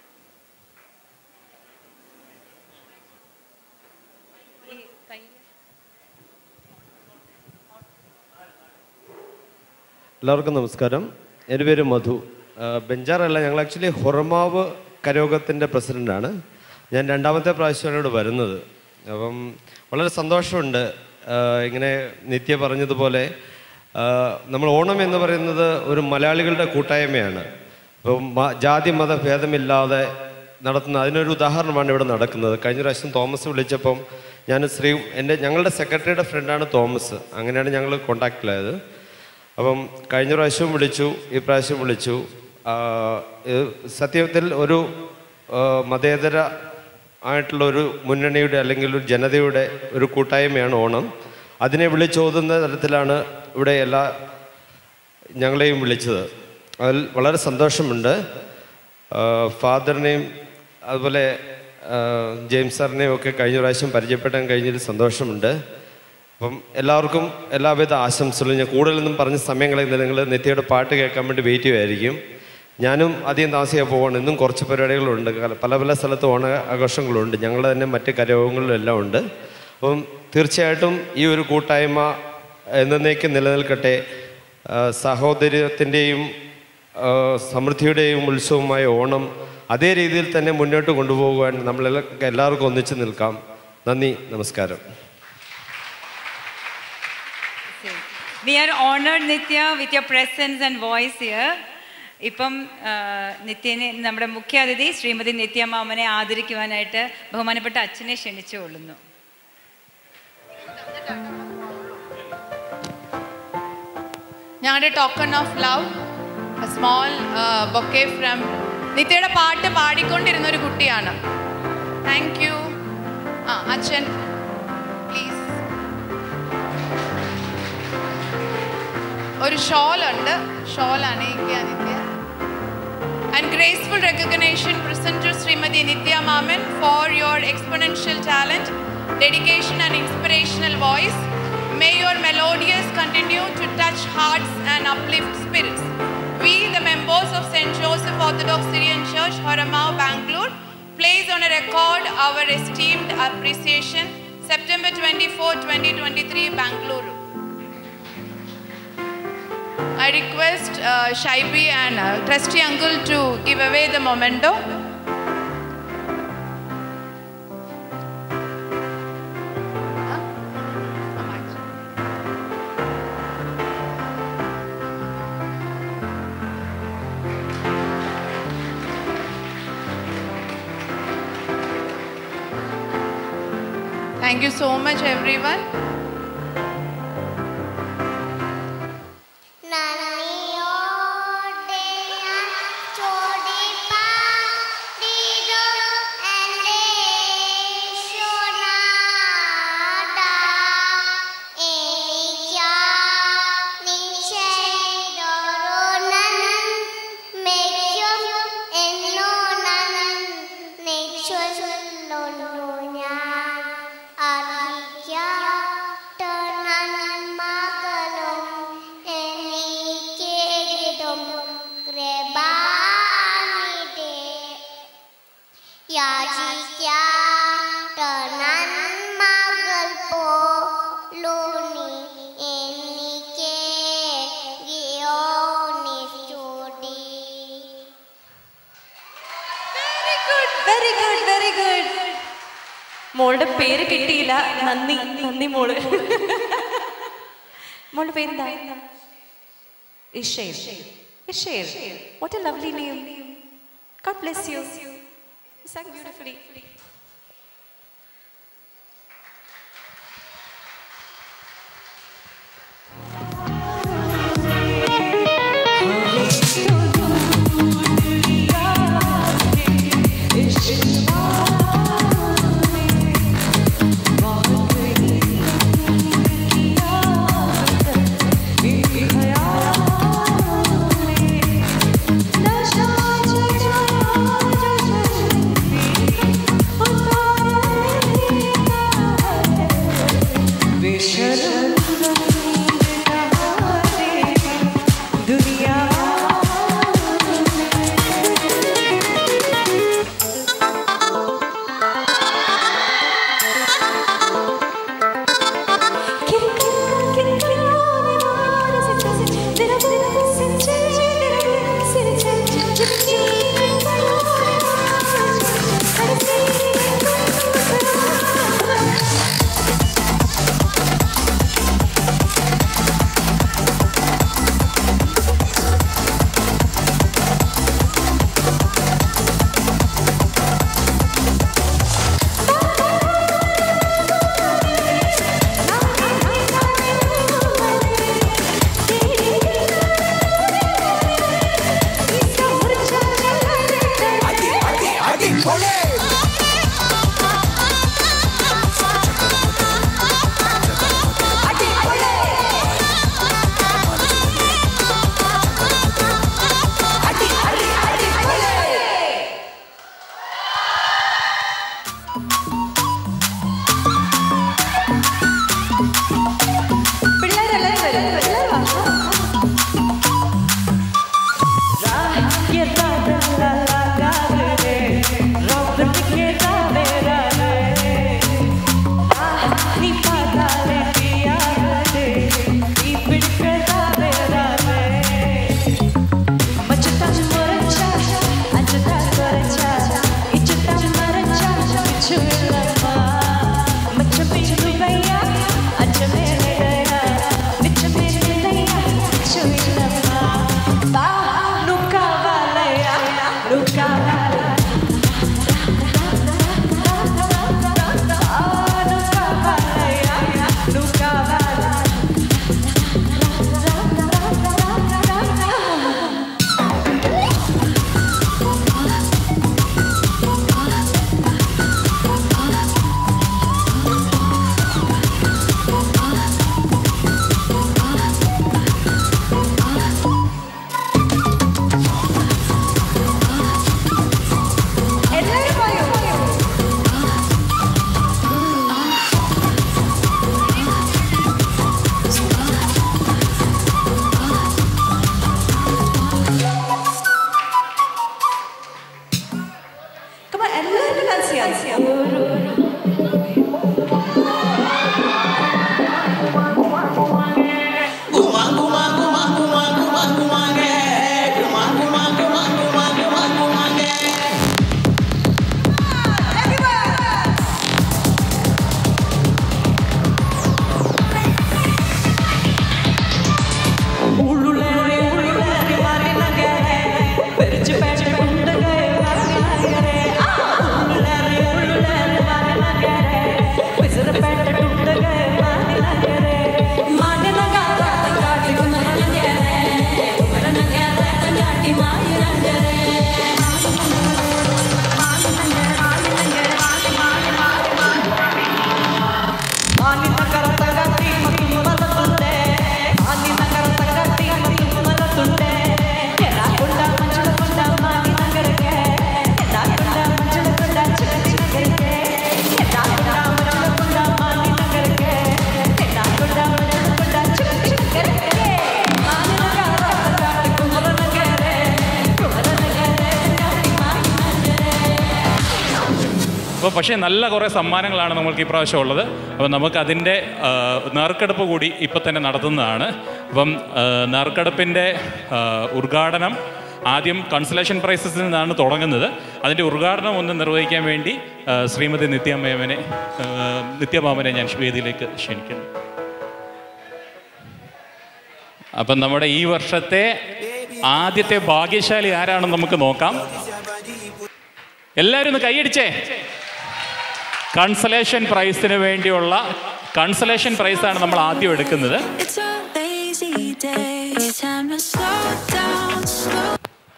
എല്ലാവർക്കും നമസ്കാരം എൻ്റെ പേര് മധു ആ, ബെഞ്ചാറല്ല ഞങ്ങൾ ആക്ച്വലി ഹൊറമാവ് കരോഗത്തിൻ്റെ പ്രസിഡൻ്റാണ് ഞാൻ രണ്ടാമത്തെ പ്രാവശ്യമാണ് ഇവിടെ വരുന്നത് അപ്പം വളരെ സന്തോഷമുണ്ട് ആ, ഇങ്ങനെ നിത്യ പറഞ്ഞതുപോലെ ആ, നമ്മൾ ഓണം എന്ന് പറയുന്നത് ഒരു മലയാളികളുടെ കൂട്ടായ്മയാണ് അപ്പം മ- ജാതി മത ഭേദമില്ലാതെ നടത്തുന്ന അതിനൊരു ഉദാഹരണമാണ് ഇവിടെ നടക്കുന്നത് കഴിഞ്ഞ പ്രാവശ്യം തോമസ് വിളിച്ചപ്പം ഞാൻ ശ്രീ എൻ്റെ ഞങ്ങളുടെ സെക്രട്ടറിയുടെ ഫ്രണ്ടാണ് തോമസ് അങ്ങനെയാണ് ഞങ്ങൾ കോണ്ടാക്റ്റിലായത് അപ്പം കഴിഞ്ഞ പ്രാവശ്യവും വിളിച്ചു ഈ പ്രാവശ്യം വിളിച്ചു ആ, ഇത് സത്യത്തിൽ ഒരു ആ, മതേതര ആയിട്ടുള്ള ഒരു മുന്നണിയുടെ അല്ലെങ്കിൽ ഒരു ജനതയുടെ ഒരു കൂട്ടായ്മയാണ് ഓണം അതിനെ വിളിച്ചോതുന്ന തരത്തിലാണ് ഇവിടെ എല്ലാ ഞങ്ങളെയും വിളിച്ചത് അതിൽ വളരെ സന്തോഷമുണ്ട് ആ, ഫാദറിനെയും അതുപോലെ ആ, ജെയിംസ് സാറിനെയും ഒക്കെ കഴിഞ്ഞ പ്രാവശ്യം പരിചയപ്പെടാൻ കഴിഞ്ഞതിൽ സന്തോഷമുണ്ട് അപ്പം എല്ലാവർക്കും എല്ലാവിധ ആശംസകളും ഞാൻ കൂടുതലൊന്നും പറഞ്ഞ സമയങ്ങളിൽ നിങ്ങൾ നിത്യയുടെ പാട്ട് കേൾക്കാൻ വേണ്ടി വെയിറ്റ് ചെയ്യുമായിരിക്കും ഞാനും അധികം താമസിക്കാൻ പോവാണ് ഇന്നും കുറച്ച് പരിപാടികളുണ്ട് കല- പല പല സ്ഥലത്ത് ഓണ ആഘോഷങ്ങളുണ്ട് ഞങ്ങൾ തന്നെ മറ്റ് കരയോഗങ്ങളിലും എല്ലാം ഉണ്ട് അപ്പം തീർച്ചയായിട്ടും ഈ ഒരു കൂട്ടായ്മ എന്നേക്കും നിലനിൽക്കട്ടെ ആ, സാഹോദര്യത്തിൻ്റെയും ആ, സമൃദ്ധിയുടെയും ഉത്സവമായ ഓണം അതേ രീതിയിൽ തന്നെ മുന്നോട്ട് കൊണ്ടുപോകുവാൻ നമ്മളെല്ലാം എല്ലാവർക്കും ഒന്നിച്ച് നിൽക്കാം നന്ദി നമസ്കാരം we are honoured Nithya with your presence and voice here ഇപ്പം ആ, നിത്യനെ നമ്മുടെ മുഖ്യ അതിഥി ശ്രീമതി നിത്യ മാമനെ ആദരിക്കുവാനായിട്ട് ബഹുമാനപ്പെട്ട അച്ഛനെ ക്ഷണിച്ചുകൊള്ളുന്നു ഞങ്ങളുടെ token of love small bouquet from നിത്യയുടെ പാട്ട് പാടിക്കൊണ്ടിരുന്ന ഒരു കുട്ടിയാണ് താങ്ക് യു ആ അച്ഛൻ പ്ലീസ് ഒരു ഷോൾ ഉണ്ട് ഷോൾ അണിയിക്കുക Nithya and graceful recognition present Shrimati Nithya Mammen for your exponential talent dedication and inspirational voice May your melodious continue to touch hearts and uplift spirits. We, the members of St. Joseph Orthodox Syrian Church, Horamau, Bangalore, place on a record our esteemed appreciation. September 24, 2023, Bangalore. I request uh, Shaibi and uh, Trusty Uncle to give away the memento. Thank you so much, everyone. യാചിക്കാട്ടനൻ മകൾ പോലുനി എനിക്ക് ഗിയോനിസ്റ്റുടി very good very good മോളുടെ പേര് കിട്ടിയില്ല നന്ദി നന്ദി മോള് മോളുടെ പേരെന്താ Isher Isher what a lovely name God bless you sang beautifully Come on, എല്ലാവരും ഡാൻസ് ചെയ്യാം Thank you. അപ്പോൾ പക്ഷേ നല്ല കുറേ സമ്മാനങ്ങളാണ് നമുക്ക് ഈ പ്രാവശ്യം ഉള്ളത് അപ്പോൾ നമുക്ക് അതിൻ്റെ നറുക്കെടുപ്പ് കൂടി ഇപ്പോൾ തന്നെ നടത്തുന്നതാണ് അപ്പം ആ, നറുക്കെടുപ്പിൻ്റെ ആ, ഉദ്ഘാടനം ആദ്യം കൺസലേഷൻ പ്രൈസസിൽ നിന്നാണ് തുടങ്ങുന്നത് അതിൻ്റെ ഉദ്ഘാടനം ഒന്ന് നിർവഹിക്കാൻ വേണ്ടി ആ, ശ്രീമതി നിത്യാമേമനെ ആ, നിത്യമാമനെ ഞാൻ വേദിയിലേക്ക് ക്ഷണിക്കുന്നു അപ്പം നമ്മുടെ ഈ വർഷത്തെ ആദ്യത്തെ ഭാഗ്യശാലി ആരാണെന്ന് നമുക്ക് നോക്കാം എല്ലാവരും ഒന്ന് കൈയടിച്ചേ കൺസലേഷൻ പ്രൈസിന് വേണ്ടിയുള്ള കൺസലേഷൻ പ്രൈസാണ് നമ്മൾ ആദ്യം എടുക്കുന്നത് It's a lazy day. Time to slow down, slow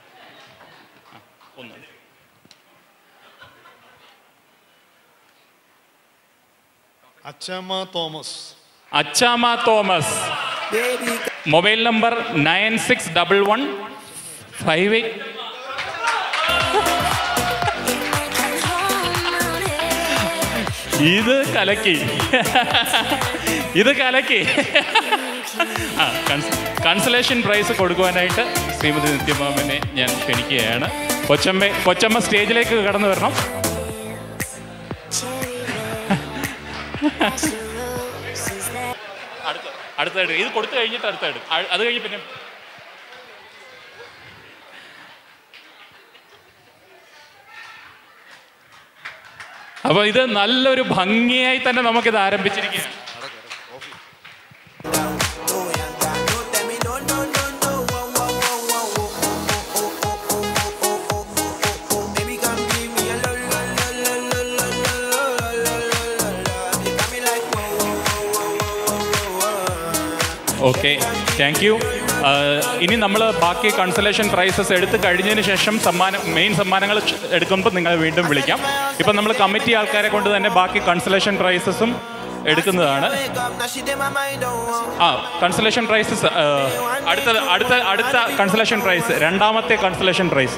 Achamma Thomas Achamma Thomas mobile number nine six double one five eight ഇത് കലക്കി ഇത് കലക്കി ആ കൺസലേഷൻ പ്രൈസ് കൊടുക്കുവാനായിട്ട് ശ്രീമതി നിത്യമാമനെ ഞാൻ ക്ഷണിക്കുകയാണ് കൊച്ചമ്മ കൊച്ചമ്മ സ്റ്റേജിലേക്ക് കടന്നു വരണം അടുത്ത അടുത്ത എടുക്കുക ഇത് കൊടുത്തു കഴിഞ്ഞിട്ട് അടുത്ത എടുക്കും അ- അത് കഴിഞ്ഞ് പിന്നെ അപ്പൊ ഇത് നല്ലൊരു ഭംഗിയായി തന്നെ നമുക്കിത് ആരംഭിച്ചിരിക്കുകയാണ് ഓക്കെ താങ്ക് യു ഇനി നമ്മൾ ബാക്കി കൺസലേഷൻ പ്രൈസസ് എടുത്ത് കഴിഞ്ഞതിന് ശേഷം സമ്മാനം മെയിൻ സമ്മാനങ്ങൾ എടുക്കുമ്പോൾ നിങ്ങളെ വീണ്ടും വിളിക്കാം ഇപ്പം നമ്മൾ കമ്മിറ്റി ആൾക്കാരെ കൊണ്ട് തന്നെ ബാക്കി കൺസലേഷൻ പ്രൈസസും എടുക്കുന്നതാണ് ആ കൺസലേഷൻ പ്രൈസസ് അടുത്ത അടുത്ത അടുത്ത കൺസലേഷൻ പ്രൈസ് രണ്ടാമത്തെ കൺസലേഷൻ പ്രൈസ്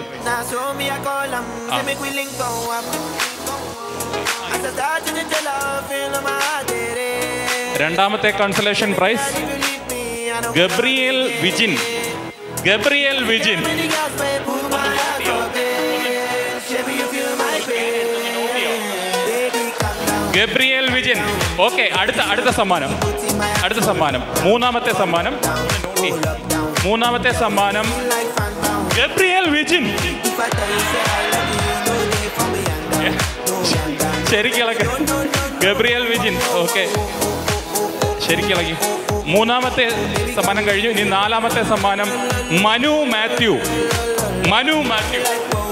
രണ്ടാമത്തെ consolation prize Gabriel Vijin Gabriel Vijin Gabriel Vijin okay അടുത്ത അടുത്ത സമ്മാനം അടുത്ത സമ്മാനം മൂന്നാമത്തെ സമ്മാനം മൂന്നാമത്തെ സമ്മാനം ഗബ്രിയേൽ വിജിൻ ശരിക്കിളക്ക് ഗബ്രിയേൽ വിജിൻ ഓക്കെ ശരിക്കിളക്കി മൂന്നാമത്തെ സമ്മാനം കഴിഞ്ഞു ഇനി നാലാമത്തെ സമ്മാനം മനു മാത്യു മനു മാത്യു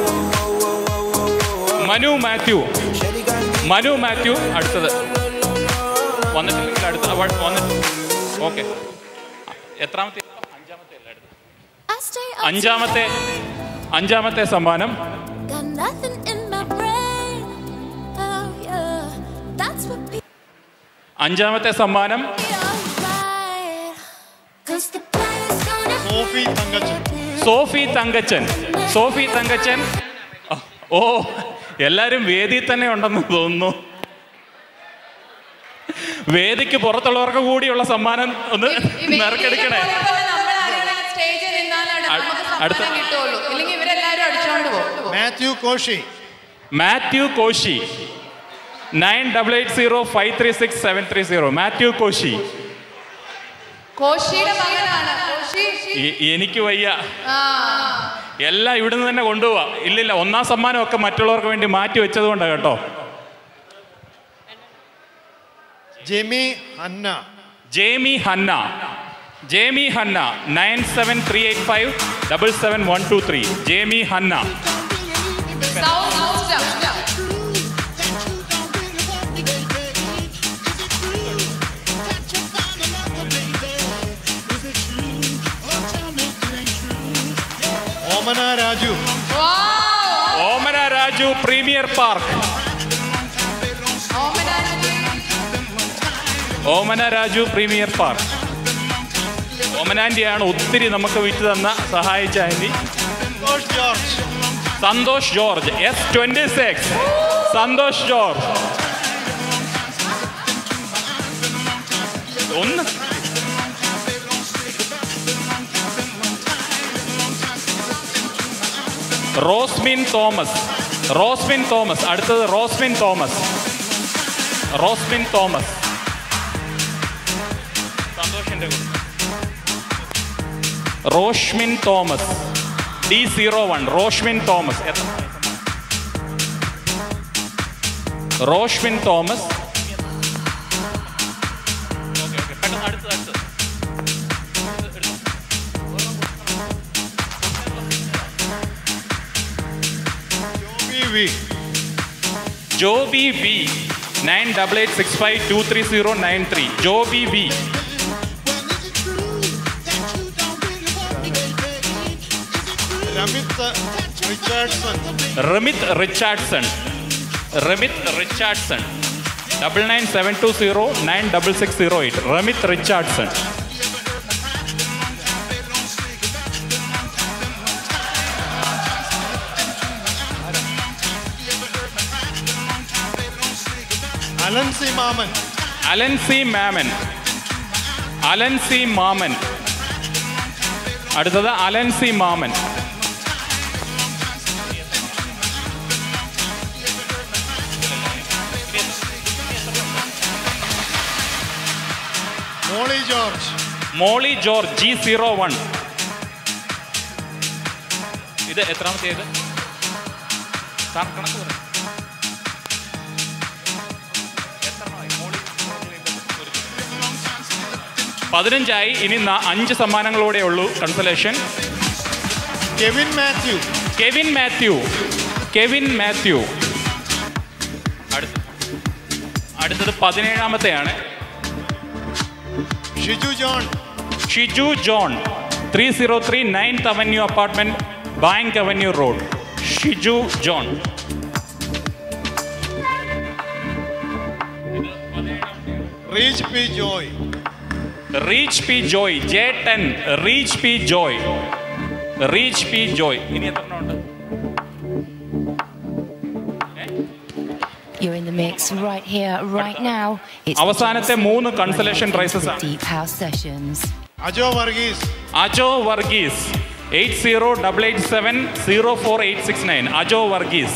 മനു മാത്യു മനു മാത്യു അടുത്തത് വന്നിട്ടില്ലെങ്കിൽ അടുത്ത അവ- വന്നിട്ട് ഓക്കെ എത്രാമത്തെ അഞ്ചാമത്തെ അല്ലേ അടുത്തത്? I stay up അഞ്ചാമത്തെ അഞ്ചാമത്തെ സമ്മാനം Got nothing in my brain. Oh yeah, that's what be അഞ്ചാമത്തെ സമ്മാനം alright. Cause the play's gonna Sophy Thankachan Sophy Thankachan Sophy Thankachan ഓ എല്ലാരും വേദിയിൽ തന്നെ ഉണ്ടെന്ന് തോന്നുന്നു വേദിക്ക് പുറത്തുള്ളവർക്ക് കൂടിയുള്ള സമ്മാനം ഒന്ന് നറുക്കെടുക്കണേ സ്റ്റേജിൽ നിന്നാലാണ് നമുക്ക് അടുത്ത- സമ്മാനം കിട്ടുള്ളൂ ഇല്ലെങ്കിൽ ഇവരെല്ലാരും അടിച്ചോണ്ട് പോകും Mathew Koshy Mathew Koshy nine double eight zero five three six seven three zero Mathew Koshy കോശിയുടെ മകനാണ് കോശി എ- എനിക്ക് വയ്യ ആ എല്ലാം ഇവിടുന്ന് തന്നെ കൊണ്ടുപോവാ ഇല്ലില്ല ഒന്നാം സമ്മാനം ഒക്കെ മറ്റുള്ളവർക്ക് വേണ്ടി മാറ്റി വെച്ചത് കൊണ്ടാണ് കേട്ടോ Jamie Anna Jamie Hannah Jamie Hannah nine seven three eight five double seven one two three Jamie Hannah sound system Omana Raju Omana Raju premier park Omana Raju premier park ഓമനാൻ്റിയാണ് ഒത്തിരി നമുക്ക് വിറ്റ് തന്ന സഹായിച്ച aunty Santosh George Santosh George S twenty six Santosh George ഒന്ന് Rosmin Thomas Rosmin Thomas അടുത്തത് Rosmin Thomas Rosmin Thomas സന്തോഷിന്റെ കൂടെ Roshmin Thomas D zero one Roshmin Thomas എത്ര റോഷ്മിൻ തോമസ് ഓക്കെ ഓക്കെ പെട്ടെന്ന് അടുത്തത് അടുത്തത് Joby V nine double eight six five two three zero nine three Joby V Ramith Richardson Ramith Richardson Ramith Richardson double nine seven two zero nine double six zero eight Ramith Richardson Alan C Mammen Alan C Mammen Alan C Mammen അടുത്തത് Alan C Mammen Molly George Molly George G zero one ഇത് എത്രാമത്തേത് sir കണക്ക് പറ പതിനഞ്ചായി ഇനി ന- അഞ്ച് സമ്മാനങ്ങളോടെ ഉള്ളൂ consolation Kevin Mathew Kevin Mathew Kevin Mathew അടുത്ത അടുത്തത് പതിനേഴാമത്തെയാണ് Shiju John Shiju John three zero three ninth avenue apartment bank avenue road Shiju John Reach P Joy Reach P Joy J ten Reach P Joy Reach P Joy ഇനി എത്ര എണ്ണം ഉണ്ട് You're in the mix right here, right now. It's അവസാനത്തെ മൂന്ന് consolation prizes ആണ് Deep House Sessions. Ajo Varghese Ajo Varghese eight zero double eight seven zero four eight six nine Ajo Varghese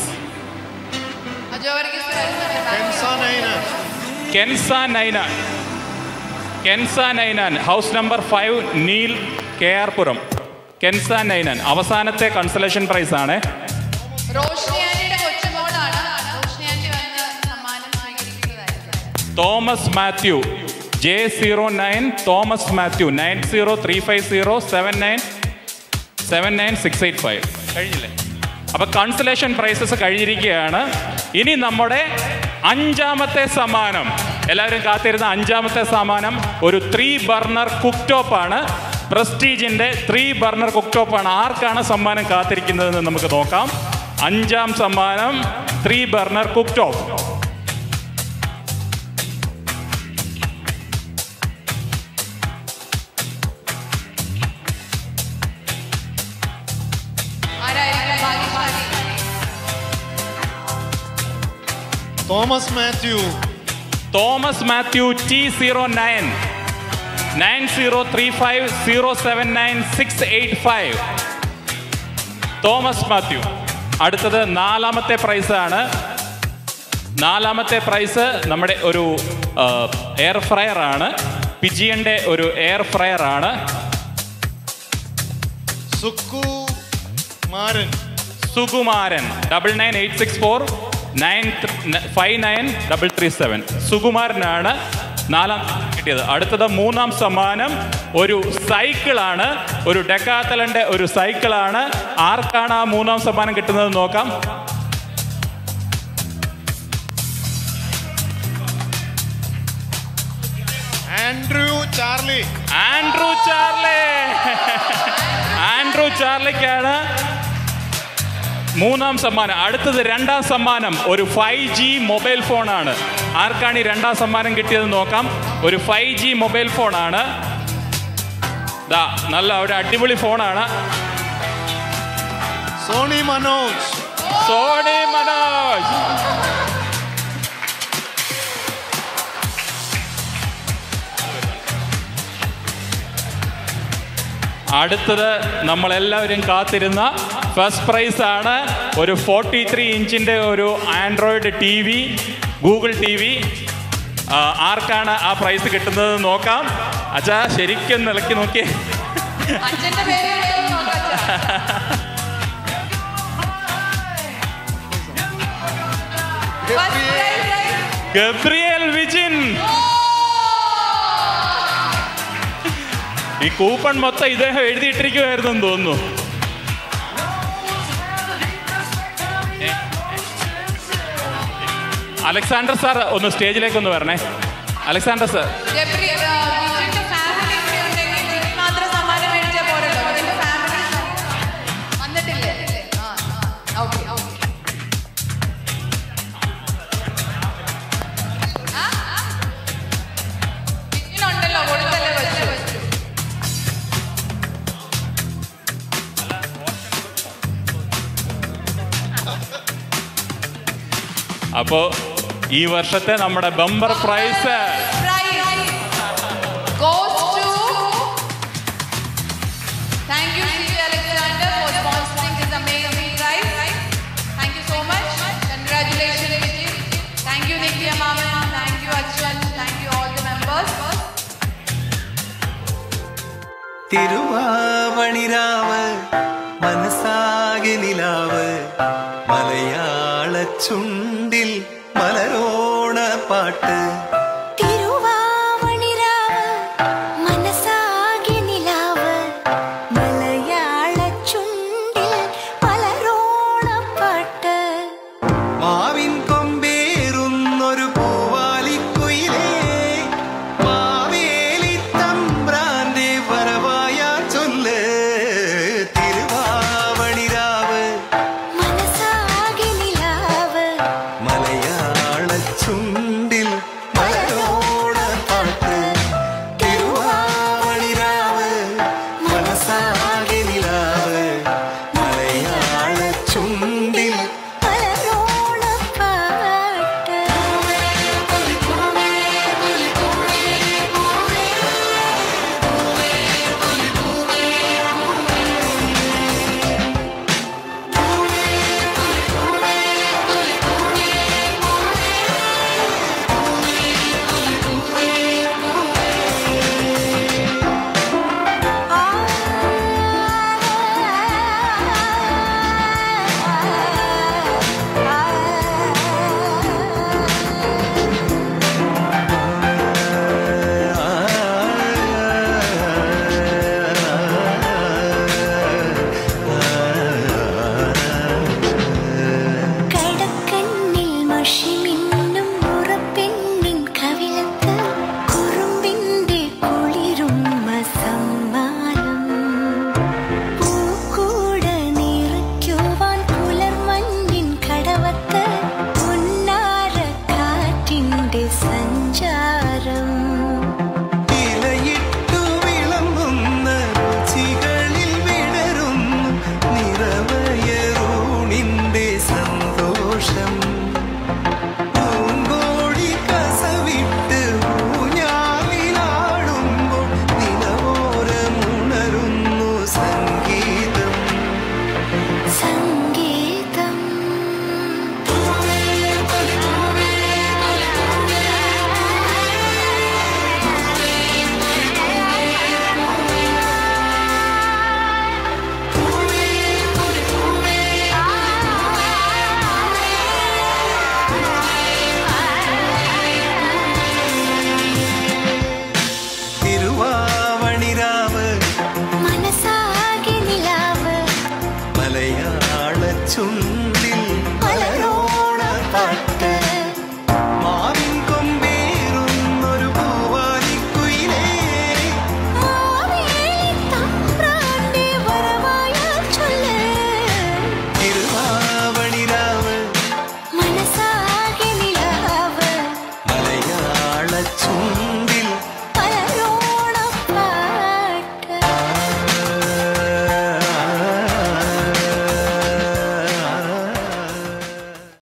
Kenza Ninan Kenza Ninan Kenza Ninan house number five Neel K R Puram Kenza Ninan അവസാനത്തെ consolation prize ആണ് റോഷ്നിയാനിയുടെ കൊച്ചുമോളാണ് റോഷ്നിയാനി വന്ന് സമ്മാനം സ്വീകരിക്കുന്നതായിരിക്കും Thomas Mathew J zero nine Thomas Mathew nine zero three five zero seven nine seven nine six eight five കഴിഞ്ഞില്ലേ അപ്പൊ കൺസലേഷൻ പ്രൈസസ് കഴിഞ്ഞിരിക്കുകയാണ് ഇനി നമ്മുടെ അഞ്ചാമത്തെ സമ്മാനം എല്ലാവരും കാത്തിരുന്ന അഞ്ചാമത്തെ സമ്മാനം ഒരു ത്രീ ബർണർ കുക്ക് ടോപ്പ് ആണ് പ്രസ്റ്റീജിന്റെ ത്രീ ബർണർ കുക്ക് ടോപ്പ് ആണ് ആർക്കാണ് സമ്മാനം കാത്തിരിക്കുന്നതെന്ന് നമുക്ക് നോക്കാം അഞ്ചാം സമ്മാനം ത്രീ ബർണർ കുക്ക് ടോപ്പ് ആരായിരിക്കും ഭാഗ്യശാലി Thomas Mathew Thomas Mathew T zero nine nine zero three five zero seven nine six eight five Thomas Mathew അടുത്തത് നാലാമത്തെ പ്രൈസാണ് നാലാമത്തെ പ്രൈസ് നമ്മുടെ ഒരു എയർ ഫ്രയർ ആണ് പിജിയന്റെ ഒരു എയർ ഫ്രയർ ആണ് Sukumaran Sukumaran double nine eight six four nine five nine double three seven സുകുമാരനാണ് നാലാം കിട്ടിയത് അടുത്തത് മൂന്നാം സമ്മാനം ഒരു സൈക്കിളാണ് ഒരു ഡെക്കാത്തലന്റെ ഒരു സൈക്കിളാണ് ആർക്കാണ് ആ മൂന്നാം സമ്മാനം കിട്ടുന്നത് നോക്കാം Andrew Charlie Andrew Charlie Andrew ചാർലിക്കാണ് മൂന്നാം സമ്മാനം അടുത്തത് രണ്ടാം സമ്മാനം ഒരു ഫൈവ് ജി മൊബൈൽ ഫോണാണ് ആർക്കാണ് ഈ രണ്ടാം സമ്മാനം കിട്ടിയത് നോക്കാം ഒരു ഫൈവ് ജി മൊബൈൽ ഫോണാണ് ദാ നല്ല ഒരു അടിപൊളി ഫോണാണ് സോണി മനോജ് സോണി മനോജ് അടുത്തത് നമ്മളെല്ലാവരും കാത്തിരുന്ന ഫസ്റ്റ് പ്രൈസ് ആണ് ഒരു ഫോർട്ടി ത്രീ ഇഞ്ചിൻ്റെ ഒരു Android T V Google T V ആർക്കാണ് ആ പ്രൈസ് കിട്ടുന്നത് നോക്കാം അച്ഛാ ശരിക്കും നിലക്കി നോക്കിയേ അച്ഛന്റെ പേര് എവിടെയെന്ന് നോക്കാം അച്ഛാ. First prize. ഗബ്രിയേൽ വിജിൻ ഈ കൂപ്പൺ മൊത്തം ഇദ്ദേഹം എഴുതിയിട്ടിരിക്കുമായിരുന്നു എന്ന് തോന്നുന്നു അലക്സാണ്ടർ സാർ ഒന്ന് സ്റ്റേജിലേക്ക് ഒന്ന് വരണേ അലക്സാണ്ടർ സാർ ജെഫ്രി, ആ, വിജുവിന്റെ family ഇവിടെ ഉണ്ടെങ്കിൽ വിജു മാത്രം സമ്മാനം മേടിച്ചാൽ പോരല്ലോ. വിജുവിന്റെ family വന്നിട്ടില്ലേ? ആ, ആ, okay, okay. ആ, ആ. വിജുവിനുണ്ടല്ലോ, കൊടുത്തല്ലേ വെച്ചു. അപ്പോ ഈ വർഷത്തെ നമ്മുടെ bumper prize Prize goes to- Thank you, CJ Alexander, for sponsoring this amazing prize. Thank you so much. Congratulations, Vijay. Thank you, Nitya Maman. Thank you, Achan. Thank you, all the members. തിരുവാവണിരാവ് മനസ്സാകെ നിലാവ് മലയാള ചുണ്ടിൽ മലരോണ പാട്ട് തിരുവാവണിരാവ് മനസ്സാകെ നിലാവ് മലയാള ചുണ്ടിൽ പലരോണപ്പാട്ട് മാവിൻ കൊമ്പേറുന്നൊരു പൂവാലിക്കുയിലേ മാവേലി തമ്പ്രാന്റെ വരവായ ചൊല്ല് തിരുവാവണിരാവ് മനസ്സാകെ നിലാവ് മലയാള ചുണ്ടിൽ മലരോണ പാട്ട് തിരുവാവണിരാവ് മനസ്സാകെ നിലാവ് മലയാള ചുണ്ടിൽ പലരോണപ്പാട്ട് കടക്കണ്ണിൽ മഷിമിന്നും ഉറപ്പെണ്ണിൻ കവിളത്ത് കുറുമ്പിന്റെ കുളിരും സമ്മാനം പൂക്കൂട നിറയ്ക്കുവാൻ പുലർമഞ്ഞിൻ കടവത്ത് പൊന്നാര കാറ്റിന്റെ സഞ്ചാരം ഇലയിട്ടു വിളമ്പുന്ന രുചികളിൽ വിടരുന്നു നിറവയറൂണിന്റെ സന്തോഷം പൂങ്കോഴി കസവിട്ട് ഊഞ്ഞാലിലാടുമ്പോൾ നിലവോരമുണരുന്നു സംഗീതം സംഗീതം തിരുവാവണിരാവ് മനസ്സാകെ നിലാവ് മലയാള ചുണ്ടിൽ മലരോണ പാട്ട് മാവിൻ കൊമ്പേറുന്നൊരു പൂവാലിക്കുയിലേ തമ്പ്രാന്റെ വരവായ ചൊല്ല് തിരുവാവണിരാവ് മനസ്സാകെ നിലാവ് മലയാള ചുണ്ടിൽ